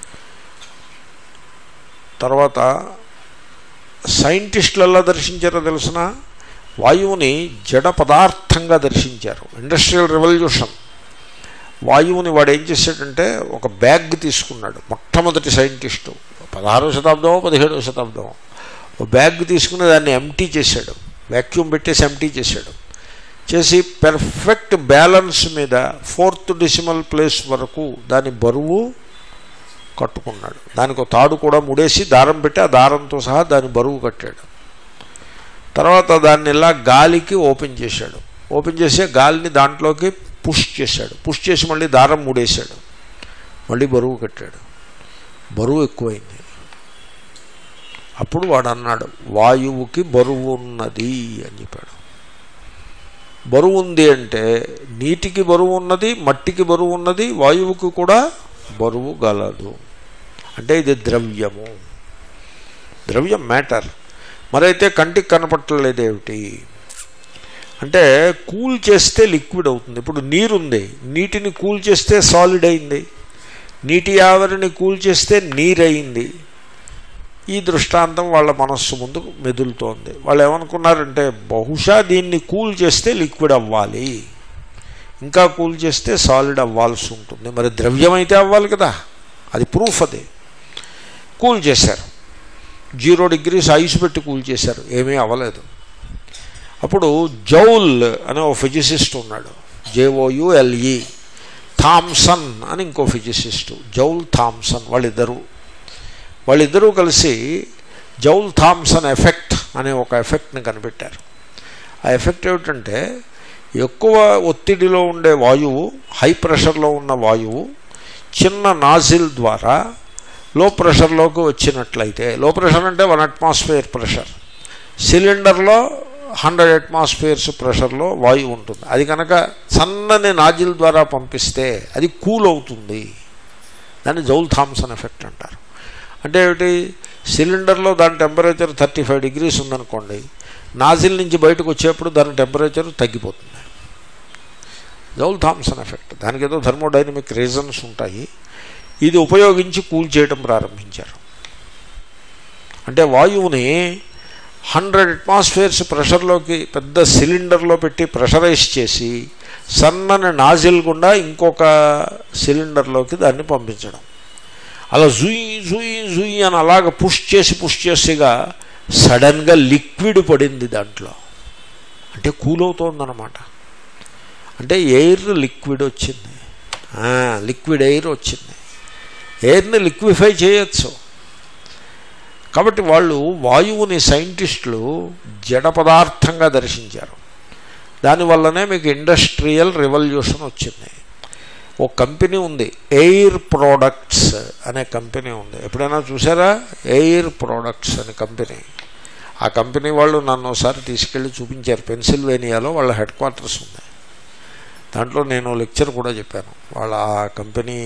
తర్వాత సైంటిస్టులు ఎలా దర్శించారో తెలిసిన వాయువుని జడ పదార్థంగా దర్శించారు ఇండస్ట్రియల్ రెవల్యూషన్ వాయువుని వాడు ఏం చేశాడంటే ఒక బ్యాగ్ తీసుకున్నాడు మొట్టమొదటి సైంటిస్టు పదహారవ శతాబ్దమో పదిహేడవ శతాబ్దమో ఒక బ్యాగ్ తీసుకుని దాన్ని ఎంటీ చేశాడు వ్యాక్యూమ్ పెట్టేసి ఎంటీ చేశాడు చేసి పెర్ఫెక్ట్ బ్యాలెన్స్ మీద ఫోర్త్ డెసిమల్ ప్లేస్ వరకు దాని బరువు కట్టుకున్నాడు దానికి ఒక తాడు కూడా ముడేసి దారం పెట్టి ఆ దారంతో సహా దాని బరువు కట్టాడు తర్వాత దాన్ని ఇలా గాలికి ఓపెన్ చేశాడు ఓపెన్ చేసి గాలిని దాంట్లోకి పుష్ చేశాడు పుష్ చేసి మళ్ళీ దారం ముడేశాడు మళ్ళీ బరువు కట్టాడు బరువు ఎక్కువైంది అప్పుడు వాడు అన్నాడు వాయువుకి బరువు ఉన్నది అని చెప్పాడు బరువు ఉంది అంటే నీటికి బరువు ఉన్నది మట్టికి బరువు ఉన్నది వాయువుకి కూడా బరువు గలదు అంటే ఇది ద్రవ్యము ద్రవ్యం మ్యాటర్ మరైతే కంటికి కనపట్టలేదేమిటి అంటే కూల్ చేస్తే లిక్విడ్ అవుతుంది ఇప్పుడు నీరుంది నీటిని కూల్ చేస్తే సాలిడ్ అయింది నీటి ఆవిరిని కూల్ చేస్తే నీరైంది ఈ దృష్టాంతం వాళ్ళ మనస్సు ముందు మెదులుతోంది వాళ్ళు ఏమనుకున్నారంటే బహుశా దీన్ని కూల్ చేస్తే లిక్విడ్ అవ్వాలి ఇంకా కూల్ చేస్తే సాలిడ్ అవ్వాల్సి ఉంటుంది మరి ద్రవ్యం అయితే అవ్వాలి కదా అది ప్రూఫ్ అది కూల్ చేశారు జీరో డిగ్రీస్ ఐస్ పెట్టి కూల్ చేశారు ఏమీ అవ్వలేదు అప్పుడు జౌల్ అనే ఓ ఫిజిసిస్ట్ ఉన్నాడు జేఓయుఎల్ఈ థామ్సన్ అని ఇంకో ఫిజిసిస్ట్ జౌల్ థామ్సన్ వాళ్ళిద్దరూ వాళ్ళిద్దరూ కలిసి జౌల్ థామ్సన్ ఎఫెక్ట్ అనే ఒక ఎఫెక్ట్ని కనిపెట్టారు ఆ ఎఫెక్ట్ ఏమిటంటే ఎక్కువ ఒత్తిడిలో ఉండే వాయువు హై ప్రెషర్లో ఉన్న వాయువు చిన్న నాజిల్ ద్వారా లో ప్రెషర్లోకి వచ్చినట్లయితే లో ప్రెషర్ అంటే వన్ అట్మాస్ఫియర్ ప్రెషర్ సిలిండర్లో హండ్రెడ్ అట్మాస్ఫియర్స్ ప్రెషర్లో వాయువు ఉంటుంది అది కనుక సన్నని నాజిల్ ద్వారా పంపిస్తే అది కూల్ అవుతుంది దాన్ని జౌల్ థామ్సన్ ఎఫెక్ట్ అంటారు అంటే ఏమిటి సిలిండర్లో దాని టెంపరేచర్ థర్టీ ఫైవ్ డిగ్రీస్ ఉందనుకోండి నాజిల్ నుంచి బయటకు వచ్చేప్పుడు దాని టెంపరేచర్ తగ్గిపోతుంది జౌల్ థామ్సన్ ఎఫెక్ట్ దానికి ఏదో థర్మోడైనమిక్ రీజన్స్ ఉంటాయి ఇది ఉపయోగించి కూల్ చేయడం ప్రారంభించారు అంటే వాయువుని హండ్రెడ్ అట్మాస్ఫియర్స్ ప్రెషర్లోకి పెద్ద సిలిండర్లో పెట్టి ప్రెషరైజ్ చేసి సన్నని నాజిల్ గుండా ఇంకొక సిలిండర్లోకి దాన్ని పంపించడం అలా జుయి జుయి జుయి అని అలాగ పుష్ చేసి పుష్ చేసిగా సడన్గా లిక్విడ్ పడింది దాంట్లో అంటే కూల్ అవుతోందన్నమాట అంటే ఎయిర్ లిక్విడ్ వచ్చింది లిక్విడ్ ఎయిర్ వచ్చింది ఎయిర్ని లిక్విఫై చేయొచ్చు కాబట్టి వాళ్ళు వాయువుని సైంటిస్టులు జడ పదార్థంగా దర్శించారు దానివల్లనే మీకు ఇండస్ట్రియల్ రెవల్యూషన్ వచ్చింది ఒక కంపెనీ ఉంది ఎయిర్ ప్రోడక్ట్స్ అనే కంపెనీ ఉంది ఎప్పుడైనా చూసారా ఎయిర్ ప్రోడక్ట్స్ అనే కంపెనీ ఆ కంపెనీ వాళ్ళు నన్ను ఒకసారి తీసుకెళ్ళి చూపించారు పెన్సిల్వేనియాలో వాళ్ళ హెడ్ క్వార్టర్స్ ఉంది దాంట్లో నేను లెక్చర్ కూడా చెప్పాను వాళ్ళ ఆ కంపెనీ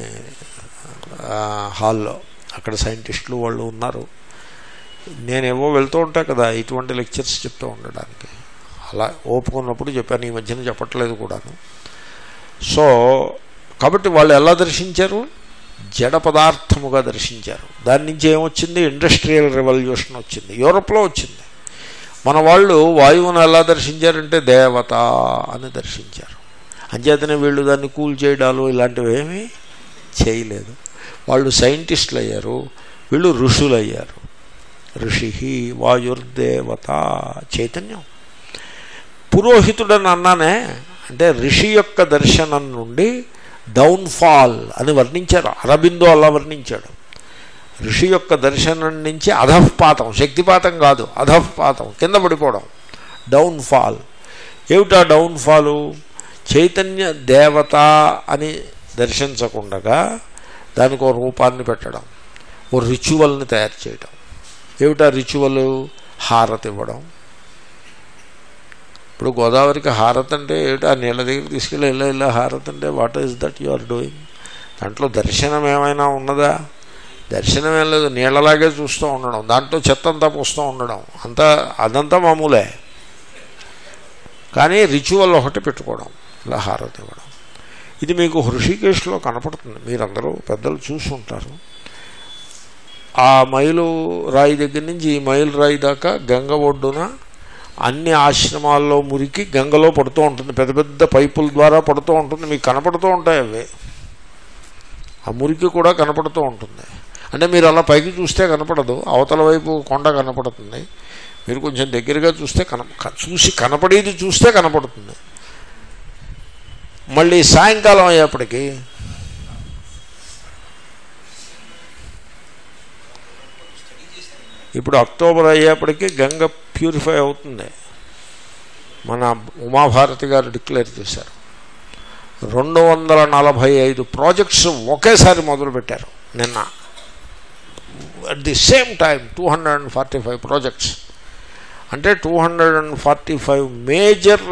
హాల్లో అక్కడ సైంటిస్టులు వాళ్ళు ఉన్నారు నేనేవో వెళ్తూ ఉంటా కదా ఇటువంటి లెక్చర్స్ చెప్తూ ఉండడానికి అలా ఓపుకున్నప్పుడు చెప్పాను ఈ మధ్యన చెప్పట్లేదు కూడాను సో కాబట్టి వాళ్ళు ఎలా దర్శించారు జడ పదార్థముగా దర్శించారు దాని నుంచి ఏమొచ్చింది ఇండస్ట్రియల్ రెవల్యూషన్ వచ్చింది యూరోప్లో వచ్చింది మన వాళ్ళు వాయువును ఎలా దర్శించారంటే దేవత అని దర్శించారు అంచేతనే వీళ్ళు దాన్ని కూల్ చేయడాలు ఇలాంటివి ఏమీ చేయలేదు వాళ్ళు సైంటిస్టులు అయ్యారు వీళ్ళు ఋషులు అయ్యారు ఋషి వాయుర్దేవత చైతన్యం పురోహితుడని అన్నానే అంటే ఋషి యొక్క దర్శనం నుండి డౌన్ఫాల్ అని వర్ణించారు అరబిందో అలా వర్ణించాడు ఋషి యొక్క దర్శనం నుంచి అధఃపాతం శక్తిపాతం కాదు అధఃపాతం కింద పడిపోవడం డౌన్ఫాల్ ఏమిటా డౌన్ఫాలు చైతన్య దేవత అని దర్శించకుండగా దానికి ఒక రూపాన్ని పెట్టడం ఓ రిచువల్ని తయారు చేయడం ఏమిటా రిచువల్ హారతి ఇవ్వడం ఇప్పుడు గోదావరికి హారత్ అంటే ఏమిటి ఆ నీళ్ళ దగ్గర తీసుకెళ్ళి ఇలా ఇలా హారత్ అంటే what is that you are doing దాంట్లో దర్శనం ఏమైనా ఉన్నదా దర్శనం ఏం లేదు నీళ్ళలాగే చూస్తూ ఉండడం దాంట్లో చెత్త అంతా పూస్తూ ఉండడం అంతా అదంతా మామూలే కానీ రిచువల్ ఒకటి పెట్టుకోవడం ఇలా హారతి ఇవ్వడం ఇది మీకు హృషికేశ్లో కనపడుతుంది మీరందరూ పెద్దలు చూసుంటారు ఆ మైలు రాయి దగ్గర నుంచి ఈ మైలు రాయి దాకా గంగ ఒడ్డున అన్ని ఆశ్రమాల్లో మురికి గంగలో పడుతూ ఉంటుంది పెద్ద పెద్ద పైపుల ద్వారా పడుతూ ఉంటుంది మీకు కనపడుతూ ఉంటాయి అవి ఆ మురికి కూడా కనపడుతూ ఉంటుంది అంటే మీరు అలా పైకి చూస్తే కనపడదు అవతల వైపు కొండ కనపడుతుంది మీరు కొంచెం దగ్గరగా చూస్తే కన చూసి కనపడేది చూస్తే కనపడుతుంది మళ్ళీ సాయంకాలం అయ్యేప్పటికీ ఇప్పుడు అక్టోబర్ అయ్యేప్పటికీ గంగ ప్యూరిఫై అవుతుంది మన ఉమాభారతి గారు డిక్లేర్ చేశారు రెండు వందల నలభై ఐదు ప్రాజెక్ట్స్ ఒకేసారి మొదలుపెట్టారు నిన్న at the same time two hundred and forty five projects అంటే two hundred and forty five major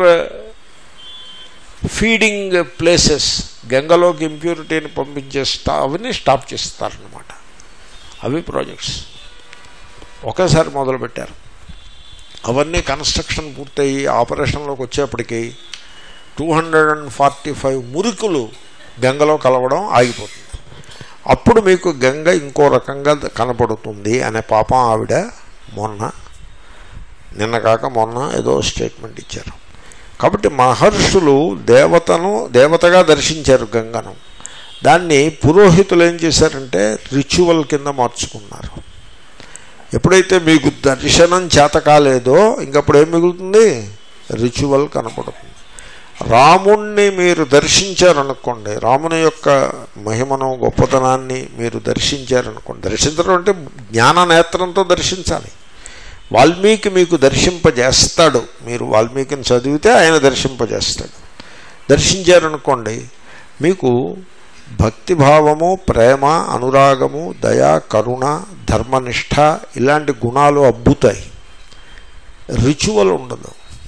feeding places గంగలోకి ఇంప్యూరిటీని పంపించే స్టా అవన్నీ స్టాప్ చేస్తారనమాట అవి ప్రాజెక్ట్స్ ఒకేసారి మొదలుపెట్టారు అవన్నీ కన్స్ట్రక్షన్ పూర్తయి ఆపరేషన్లోకి వచ్చేప్పటికి two hundred and forty five మురికులు గంగలో కలవడం ఆగిపోతుంది అప్పుడు మీకు గంగ ఇంకో రకంగా కనపడుతుంది అనే పాపం ఆవిడ మొన్న నిన్న కాక మొన్న ఏదో స్టేట్మెంట్ ఇచ్చారు కాబట్టి మహర్షులు దేవతను దేవతగా దర్శించారు గంగను దాన్ని పురోహితులు ఏం చేశారంటే రిచువల్ కింద మార్చుకున్నారు ఎప్పుడైతే మీకు దర్శనం చేత కాలేదో ఇంకప్పుడు ఏం మిగులుతుంది రిచువల్ కనపడుతుంది రాముణ్ణి మీరు దర్శించారనుకోండి రాముని యొక్క మహిమను గొప్పతనాన్ని మీరు దర్శించారనుకోండి దర్శించడం అంటే జ్ఞాన నేత్రంతో దర్శించాలి వాల్మీకి మీకు దర్శింపజేస్తాడు మీరు వాల్మీకిని చదివితే ఆయన దర్శింపజేస్తాడు దర్శించారనుకోండి మీకు భక్తిభావము ప్రేమ అనురాగము దయ కరుణ ధర్మనిష్ట ఇలాంటి గుణాలు అబ్బుతాయి రిచువల్ ఉండదు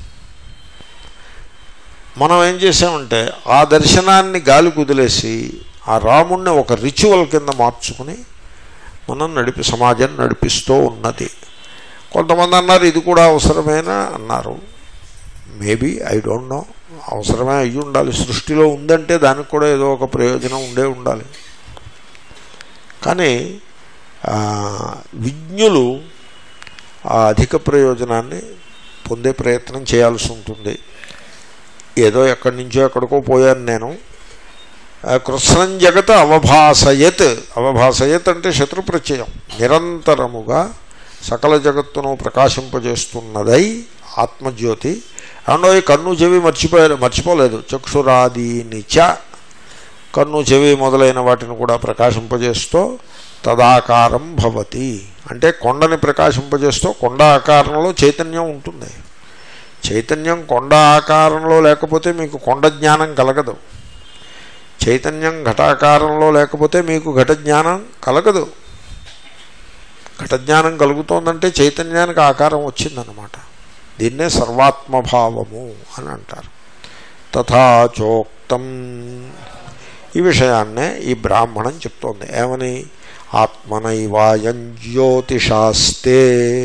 మనం ఏం చేసామంటే ఆ దర్శనాన్ని గాలి కుదిలేసి ఆ రాముణ్ణి ఒక రిచువల్ కింద మార్చుకుని మనం నడిపి సమాజం నడిపిస్తూ ఉన్నది కొంతమంది అన్నారు ఇది కూడా అవసరమేనా అన్నారు మేబీ ఐ డోంట్ నో అవసరమే అయ్యి ఉండాలి సృష్టిలో ఉందంటే దానికి కూడా ఏదో ఒక ప్రయోజనం ఉండే ఉండాలి కానీ ఆ, విజ్ఞులు ఆ అధిక ప్రయోజనాన్ని పొందే ప్రయత్నం చేయాల్సి ఉంటుంది ఏదో ఎక్కడి నుంచో ఎక్కడికో పోయాను నేను ఆ, కృత్స్నం జగత్ అవభాసయత్ అవభాసయత్ అంటే శత్రు ప్రత్యయం నిరంతరముగా సకల జగత్తును ప్రకాశింపజేస్తున్నదై ఆత్మజ్యోతి అండో ఈ కన్ను చెవి మర్చిపోయారు మర్చిపోలేదు చక్షురాదీని చ కన్ను చెవి మొదలైన వాటిని కూడా ప్రకాశింపజేస్తూ తదాకారం భవతి అంటే కొండని ప్రకాశింపజేస్తూ కొండ ఆకారంలో చైతన్యం ఉంటుంది చైతన్యం కొండ ఆకారంలో లేకపోతే మీకు కొండ జ్ఞానం కలగదు చైతన్యం ఘటాకారంలో లేకపోతే మీకు ఘట జ్ఞానం కలగదు ఘట జ్ఞానం కలుగుతోందంటే చైతన్యానికి ఆకారం వచ్చిందనమాట దీన్నే సర్వాత్మభావము అని అంటారు తథాచోక్తం ఈ విషయాన్నే ఈ బ్రాహ్మణం చెప్తోంది ఏమని ఆత్మనైవాయం జ్యోతిషాస్తే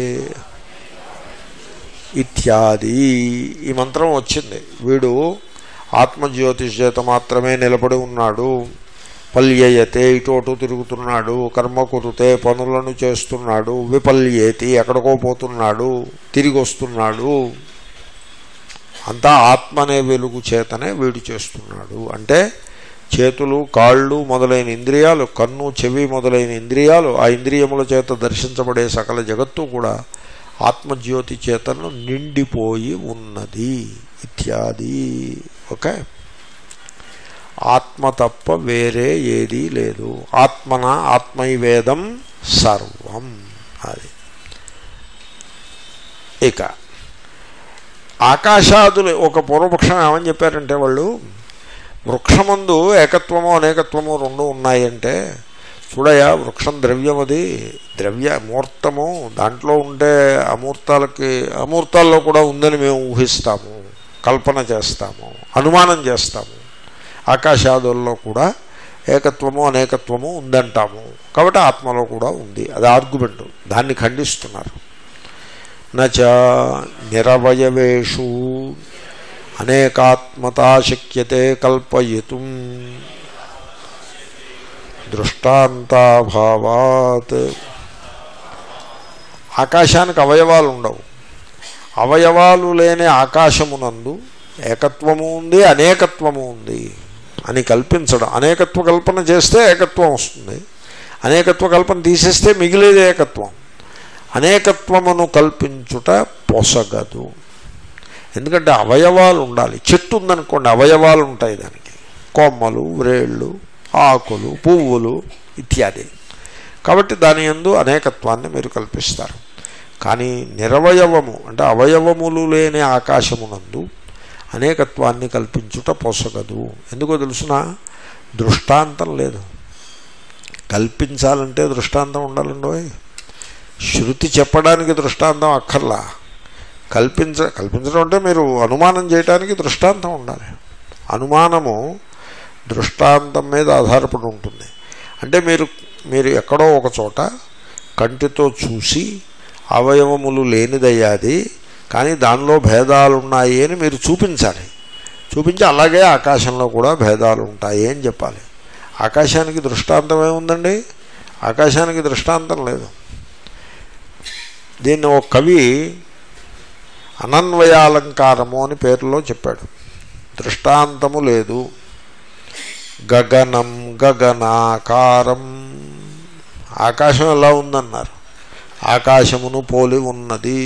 ఇత్యాది ఈ మంత్రం వచ్చింది వీడు ఆత్మజ్యోతిష్ చేత మాత్రమే నిలబడి ఉన్నాడు పల్యయతే ఇటోటు తిరుగుతున్నాడు కర్మ కురుతే పనులను చేస్తున్నాడు విపల్యేతి ఎక్కడికో పోతున్నాడు తిరిగి వస్తున్నాడు అంతా ఆత్మ అనే వెలుగు చేతనే వీడు చేస్తున్నాడు అంటే చేతులు కాళ్ళు మొదలైన ఇంద్రియాలు కన్ను చెవి మొదలైన ఇంద్రియాలు ఆ ఇంద్రియముల చేత దర్శించబడే సకల జగత్తు కూడా ఆత్మజ్యోతి చేతను నిండిపోయి ఉన్నది ఇత్యాది ఓకే ఆత్మ తప్ప వేరే ఏదీ లేదు ఆత్మన ఆత్మైవేదం సర్వం అది ఇక ఆకాశాదులు ఒక పూర్వపక్షం ఏమని చెప్పారంటే వాళ్ళు వృక్షమందు ఏకత్వము అనేకత్వము రెండు ఉన్నాయంటే చూడయా వృక్షం ద్రవ్యం అది ద్రవ్య మూర్తము దాంట్లో ఉండే అమూర్తాలకి అమూర్తాల్లో కూడా ఉందని మేము ఊహిస్తాము కల్పన చేస్తాము అనుమానం చేస్తాము ఆకాశాదుల్లో కూడా ఏకత్వము అనేకత్వము ఉందంటాము కాబట్టి ఆత్మలో కూడా ఉంది అది ఆర్గ్యుమెంట్ దాన్ని ఖండిస్తున్నారు నచ నిరవయవేషు అనేకాత్మతా శక్యతే కల్పయితుం దృష్టాంతాభావాత్ ఆకాశానికి అవయవాలు ఉండవు అవయవాలు లేని ఆకాశమునందు ఏకత్వము ఉంది అనేకత్వము ఉంది అని కల్పించడం అనేకత్వ కల్పన చేస్తే ఏకత్వం వస్తుంది అనేకత్వ కల్పన తీసేస్తే మిగిలేది ఏకత్వం అనేకత్వమును కల్పించుట పొసగదు ఎందుకంటే అవయవాలు ఉండాలి చెట్టు ఉందనుకోండి అవయవాలు ఉంటాయి దానికి కొమ్మలు వ్రేళ్ళు ఆకులు పువ్వులు ఇత్యాది కాబట్టి దాని యందు అనేకత్వాన్ని మీరు కల్పిస్తారు కానీ నిరవయవము అంటే అవయవములు లేని ఆకాశమునందు అనేకత్వాన్ని కల్పించుట పొసగదు ఎందుకో తెలుసిన దృష్టాంతం లేదు కల్పించాలంటే దృష్టాంతం ఉండాలండోయ్ శృతి చెప్పడానికి దృష్టాంతం అక్కర్లా కల్పించ కల్పించడం అంటే మీరు అనుమానం చేయడానికి దృష్టాంతం ఉండాలి అనుమానము దృష్టాంతం మీద ఆధారపడి ఉంటుంది అంటే మీరు మీరు ఎక్కడో ఒక చోట కంటితో చూసి అవయవములు లేనిదయ్యాది కానీ దానిలో భేదాలు ఉన్నాయి అని మీరు చూపించాలి చూపించి అలాగే ఆకాశంలో కూడా భేదాలు ఉంటాయి అని చెప్పాలి ఆకాశానికి దృష్టాంతం ఏముందండి ఆకాశానికి దృష్టాంతం లేదు దీన్ని ఒక కవి అనన్వయాలంకారము అని పేరులో చెప్పాడు దృష్టాంతము లేదు గగనం గగనాకారం ఆకాశం ఎలా ఉందన్నారు ఆకాశమును పోలి ఉన్నది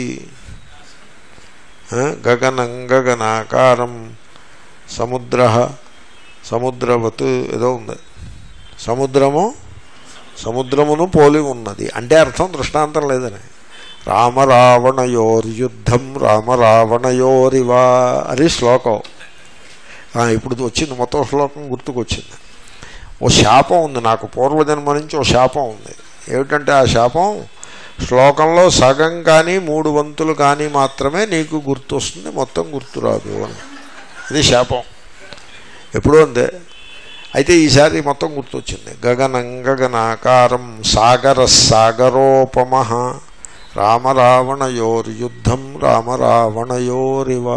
ఆ, గగనం గగనాకారం సముద్ర సముద్రవత్ ఏదో ఉంది సముద్రము సముద్రమును పోలి ఉన్నది అంటే అర్థం దృష్టాంతం లేదని రామరావణయోర్యుద్ధం రామరావణయోరివా అని శ్లోకం ఆ, ఇప్పుడు వచ్చింది మొత్తం శ్లోకం గుర్తుకొచ్చింది ఓ శాపం ఉంది నాకు పూర్వజన్మ నుంచి ఓ శాపం ఉంది ఏమిటంటే ఆ శాపం శ్లోకంలో సగం కానీ మూడు వంతులు కానీ మాత్రమే నీకు గుర్తొస్తుంది మొత్తం గుర్తురాదు అని ఇది శాపం ఎప్పుడూ అంతే అయితే ఈసారి మొత్తం గుర్తొచ్చింది గగనం గగనాకారం సాగర సాగరోపమ రామరావణయోర్యుద్ధం రామరావణయోరివా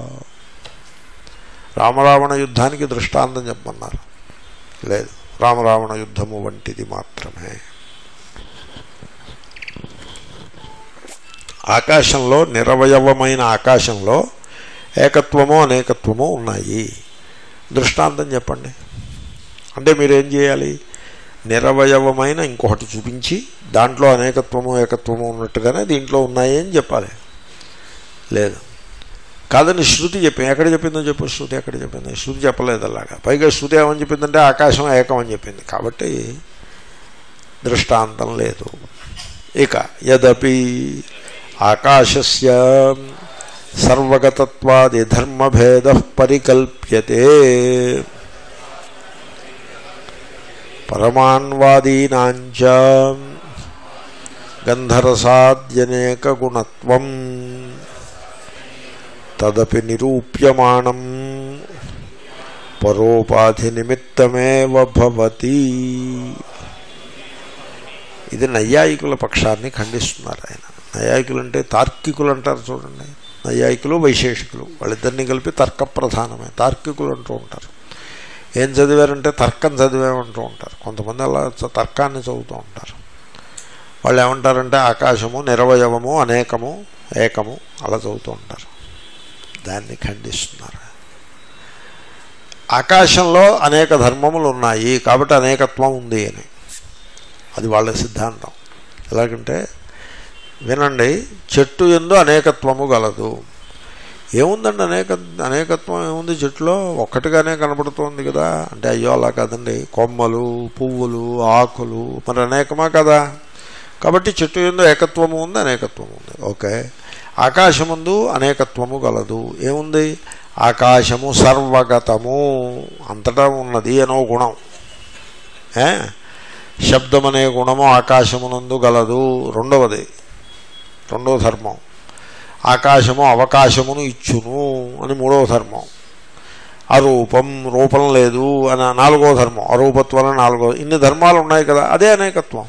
రామరావణ యుద్ధానికి దృష్టాంతం చెప్పమన్నారు లేదు రామరావణ యుద్ధము వంటిది మాత్రమే ఆకాశంలో నిరవయవమైన ఆకాశంలో ఏకత్వము అనేకత్వము ఉన్నాయి దృష్టాంతం చెప్పండి అంటే మీరేం చేయాలి నిరవయవమైన ఇంకొకటి చూపించి దాంట్లో అనేకత్వము ఏకత్వము ఉన్నట్టుగానే దీంట్లో ఉన్నాయి అని చెప్పాలి లేదు కాదని శృతి చెప్పింది ఎక్కడ చెప్పిందో చెప్పు శృతి ఎక్కడ చెప్పింది శృతి చెప్పలేదు అలాగా పైగా శృతి ఏమని చెప్పిందంటే ఆకాశం ఏకం అని చెప్పింది కాబట్టి దృష్టాంతం లేదు ఇక యదపి ఆకాశస్య సర్వగతత్వాది ధర్మభేద పరికల్ప్యతే పరమాన్వాదీనాంచ గంధరసాద్యనేక గుణత్వం తదపి నిరూప్యమాణం పరోపాధి నిమిత్తమేవ భవతి ఇది నైయాయికుల పక్షాన్ని ఖండిస్తున్నారు ఆయన నైయాయికులు అంటే తార్కికులు అంటారు చూడండి నైయాయికులు వైశేషికులు వాళ్ళిద్దరిని కలిపి తర్క ప్రధానమే తార్కికులు అంటూ ఉంటారు ఏం చదివారంటే తర్కం చదివామంటూ ఉంటారు కొంతమంది అలా చ- తర్కాన్ని చదువుతూ ఉంటారు వాళ్ళు ఏమంటారంటే ఆకాశము నిరవయవము అనేకము ఏకము అలా చదువుతూ ఉంటారు దాన్ని ఖండిస్తున్నారు ఆకాశంలో అనేక ధర్మములు ఉన్నాయి కాబట్టి అనేకత్వం ఉంది అని అది వాళ్ళ సిద్ధాంతం ఎలాగంటే వినండి చెట్టు ఎందు అనేకత్వము గలదు ఏముందండి అనేక అనేకత్వం ఏముంది చెట్టులో ఒక్కటిగానే కనపడుతోంది కదా అంటే అయ్యో అలా కాదండి కొమ్మలు పువ్వులు ఆకులు మరి అనేకమా కదా కాబట్టి చెట్టు ఎందు ఏకత్వము ఉంది అనేకత్వము ఉంది ఓకే ఆకాశముందు అనేకత్వము గలదు ఏముంది ఆకాశము సర్వగతము అంతటా ఉన్నది అనో గుణం ఏ శబ్దం అనే గుణము ఆకాశమునందు గలదు రెండవది రెండవ ధర్మం ఆకాశము అవకాశమును ఇచ్చును అని మూడవ ధర్మం అరూపం రూపం లేదు అని నాలుగో ధర్మం అరూపత్వం అని నాలుగో ఇన్ని ధర్మాలు ఉన్నాయి కదా అదే అనేకత్వం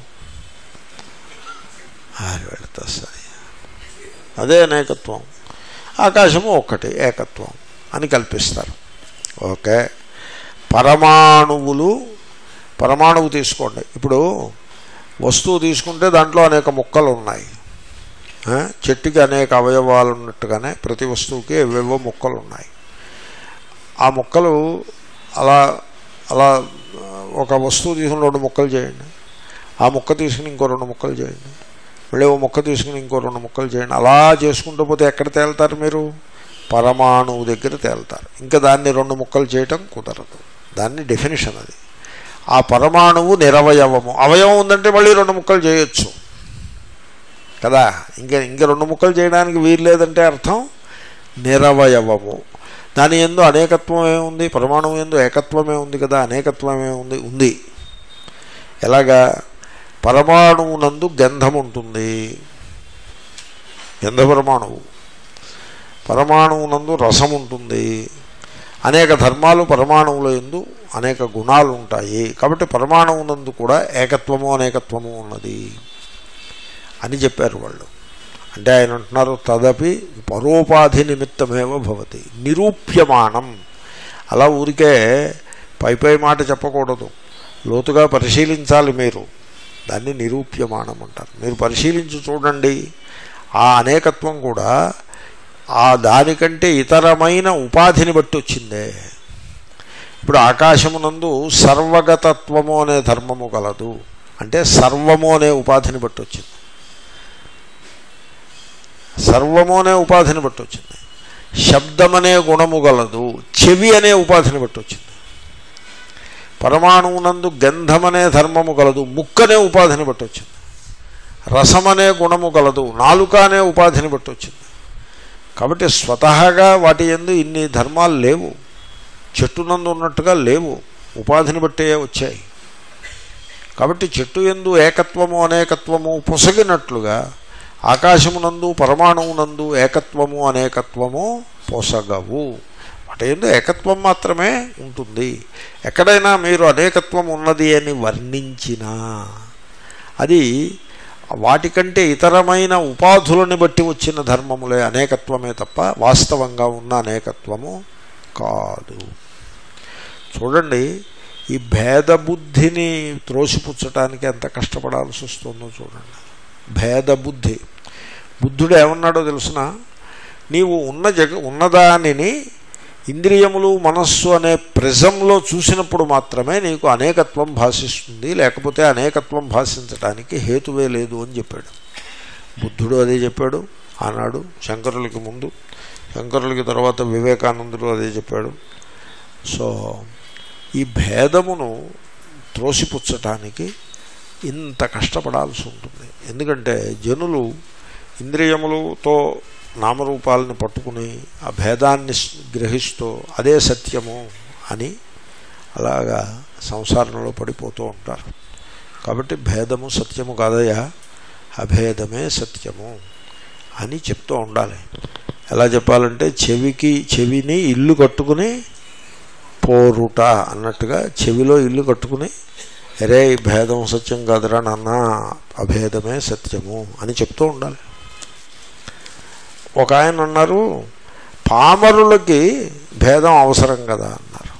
ఆరు వెళతా సరే అదే అనేకత్వం ఆకాశము ఒక్కటి ఏకత్వం అని కల్పిస్తారు ఓకే పరమాణువులు పరమాణువు తీసుకోండి ఇప్పుడు వస్తువు తీసుకుంటే దాంట్లో అనేక ముక్కలు ఉన్నాయి ఆ, చెట్టుకి అనేక అవయవాలు ఉన్నట్టుగానే ప్రతి వస్తువుకి ఏవేవో ముక్కలు ఉన్నాయి ఆ ముక్కలు అలా అలా ఆ, ఒక వస్తువు తీసుకుని రెండు ముక్కలు చేయండి ఆ ముక్క తీసుకుని ఇంకో రెండు ముక్కలు చేయండి మళ్ళీ ఓ ముక్క తీసుకుని ఇంకో రెండు ముక్కలు చేయండి అలా చేసుకుంటూ పోతే ఎక్కడ తేలుతారు మీరు పరమాణువు దగ్గర తేలుతారు ఇంకా దాన్ని రెండు ముక్కలు చేయటం కుదరదు దాన్ని డెఫినేషన్ అది ఆ పరమాణువు నిరవయవము అవయవం ఉందంటే మళ్ళీ రెండు ముక్కలు చేయొచ్చు కదా ఇంకా ఇంకా రెండు ముక్కలు చేయడానికి వీలు లేదంటే అర్థం నిరవయవము దాని ఎందు అనేకత్వం ఏముంది పరమాణువు ఎందు ఏకత్వమే ఉంది కదా అనేకత్వమే ఉంది ఉంది ఎలాగా పరమాణువునందు గంధం ఉంటుంది గంధ పరమాణువు పరమాణువునందు రసం ఉంటుంది అనేక ధర్మాలు పరమాణువుల ఎందు అనేక గుణాలు ఉంటాయి కాబట్టి పరమాణువునందు కూడా ఏకత్వము అనేకత్వము ఉన్నది అని చెప్పారు వాళ్ళు అంటే ఆయన అంటున్నారు తదపి పరోపాధి నిమిత్తమేవ భవతి నిరూప్యమానం అలా ఊరికే పై పై మాట చెప్పకూడదు లోతుగా పరిశీలించాలి మీరు దాన్ని నిరూప్యమానం అంటారు మీరు పరిశీలించి చూడండి ఆ అనేకత్వం కూడా ఆ దానికంటే ఇతరమైన ఉపాధిని బట్టి వచ్చిందే ఇప్పుడు ఆకాశమునందు సర్వగతత్వము అనే ధర్మము గలదు అంటే సర్వము అనే ఉపాధిని బట్టి వచ్చింది సర్వము అనే ఉపాధిని బట్టి వచ్చింది శబ్దమనే గుణము గలదు చెవి అనే ఉపాధిని బట్టి వచ్చింది పరమాణువునందు గంధమనే ధర్మము గలదు ముక్కనే ఉపాధిని బట్టి వచ్చింది రసమనే గుణము గలదు నాలుక అనే ఉపాధిని బట్టి వచ్చింది కాబట్టి స్వతహాగా వాటి ఎందు ఇన్ని ధర్మాలు లేవు చెట్టునందు ఉన్నట్టుగా లేవు ఉపాధిని బట్టే వచ్చాయి కాబట్టి చెట్టు ఎందు ఏకత్వము అనేకత్వము పొసగినట్లుగా ఆకాశమునందు పరమాణువునందు ఏకత్వము అనేకత్వము పొసగవు వాటి ఎందు ఏకత్వం మాత్రమే ఉంటుంది ఎక్కడైనా మీరు అనేకత్వం ఉన్నది అని వర్ణించినా అది వాటికంటే ఇతరమైన ఉపాధులని బట్టి వచ్చిన ధర్మములే అనేకత్వమే తప్ప వాస్తవంగా ఉన్న అనేకత్వము కాదు చూడండి ఈ భేద బుద్ధిని త్రోసిపుచ్చటానికి ఎంత కష్టపడాల్సి వస్తుందో చూడండి భేద బుద్ధి బుద్ధుడు ఏమన్నాడో తెలుసిన నీవు ఉన్న జగ ఉన్నదానిని ఇంద్రియములు మనస్సు అనే ప్రిజంలో చూసినప్పుడు మాత్రమే నీకు అనేకత్వం భాషిస్తుంది లేకపోతే అనేకత్వం భాషించడానికి హేతువే లేదు అని చెప్పాడు బుద్ధుడు అదే చెప్పాడు ఆనాడు శంకరులకి ముందు శంకరులకి తర్వాత వివేకానందుడు అదే చెప్పాడు సో ఈ భేదమును త్రోసిపుచ్చటానికి ఇంత కష్టపడాల్సి ఉంటుంది ఎందుకంటే జనులు ఇంద్రియములతో నామరూపాలని పట్టుకుని ఆ భేదాన్ని గ్రహిస్తూ అదే సత్యము అని అలాగా సంసారంలో పడిపోతూ ఉంటారు కాబట్టి భేదము సత్యము కాదయా అభేదమే సత్యము అని చెప్తూ ఉండాలి ఎలా చెప్పాలంటే చెవికి చెవిని ఇల్లు కట్టుకుని పోరుట అన్నట్టుగా చెవిలో ఇల్లు కట్టుకుని అరే ఈ భేదం సత్యం కాదురా నాన్న అభేదమే సత్యము అని చెప్తూ ఉండాలి ఒక ఆయన అన్నారు పామరులకి భేదం అవసరం కదా అన్నారు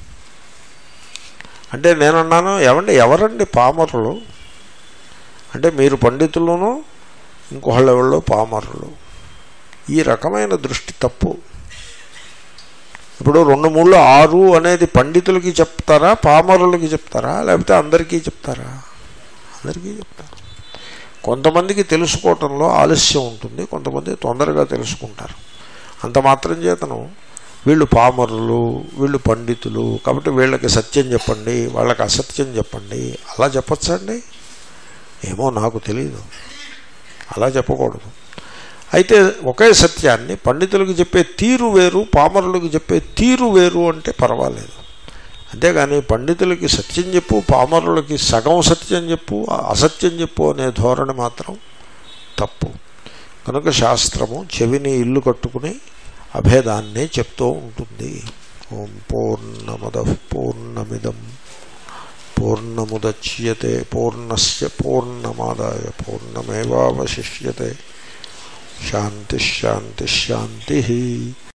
అంటే నేనన్నాను ఏమండి ఎవరండి పామరులు అంటే మీరు పండితులను ఇంకొకళ్ళు ఎవరో పామరులు ఈ రకమైన దృష్టి తప్పు ఇప్పుడు రెండు మూడు ఆరు అనేది పండితులకి చెప్తారా పామరులకి చెప్తారా లేకపోతే అందరికీ చెప్తారా అందరికీ చెప్తారు కొంతమందికి తెలుసుకోవటంలో ఆలస్యం ఉంటుంది కొంతమంది తొందరగా తెలుసుకుంటారు అంత మాత్రం చేతను వీళ్ళు పామరులు వీళ్ళు పండితులు కాబట్టి వీళ్ళకి సత్యం చెప్పండి వాళ్ళకి అసత్యం చెప్పండి అలా చెప్పచ్చండి ఏమో నాకు తెలియదు అలా చెప్పకూడదు అయితే ఒకే సత్యాన్ని పండితులకు చెప్పే తీరు వేరు పామరులకు చెప్పే తీరు వేరు అంటే పర్వాలేదు అంతేగాని పండితులకి సత్యం చెప్పు పామరులకి సగం సత్యం చెప్పు అసత్యం చెప్పు అనే ధోరణి మాత్రం తప్పు కనుక శాస్త్రము చెవిని ఇల్లు కట్టుకుని అభేదాన్నే చెప్తూ ఉంటుంది ఓం పూర్ణమద పూర్ణమిదం పూర్ణముద్యతే పూర్ణస్ పూర్ణమాదాయ పూర్ణమేవాశిష్యతే శాంతి శాంతి శాంతి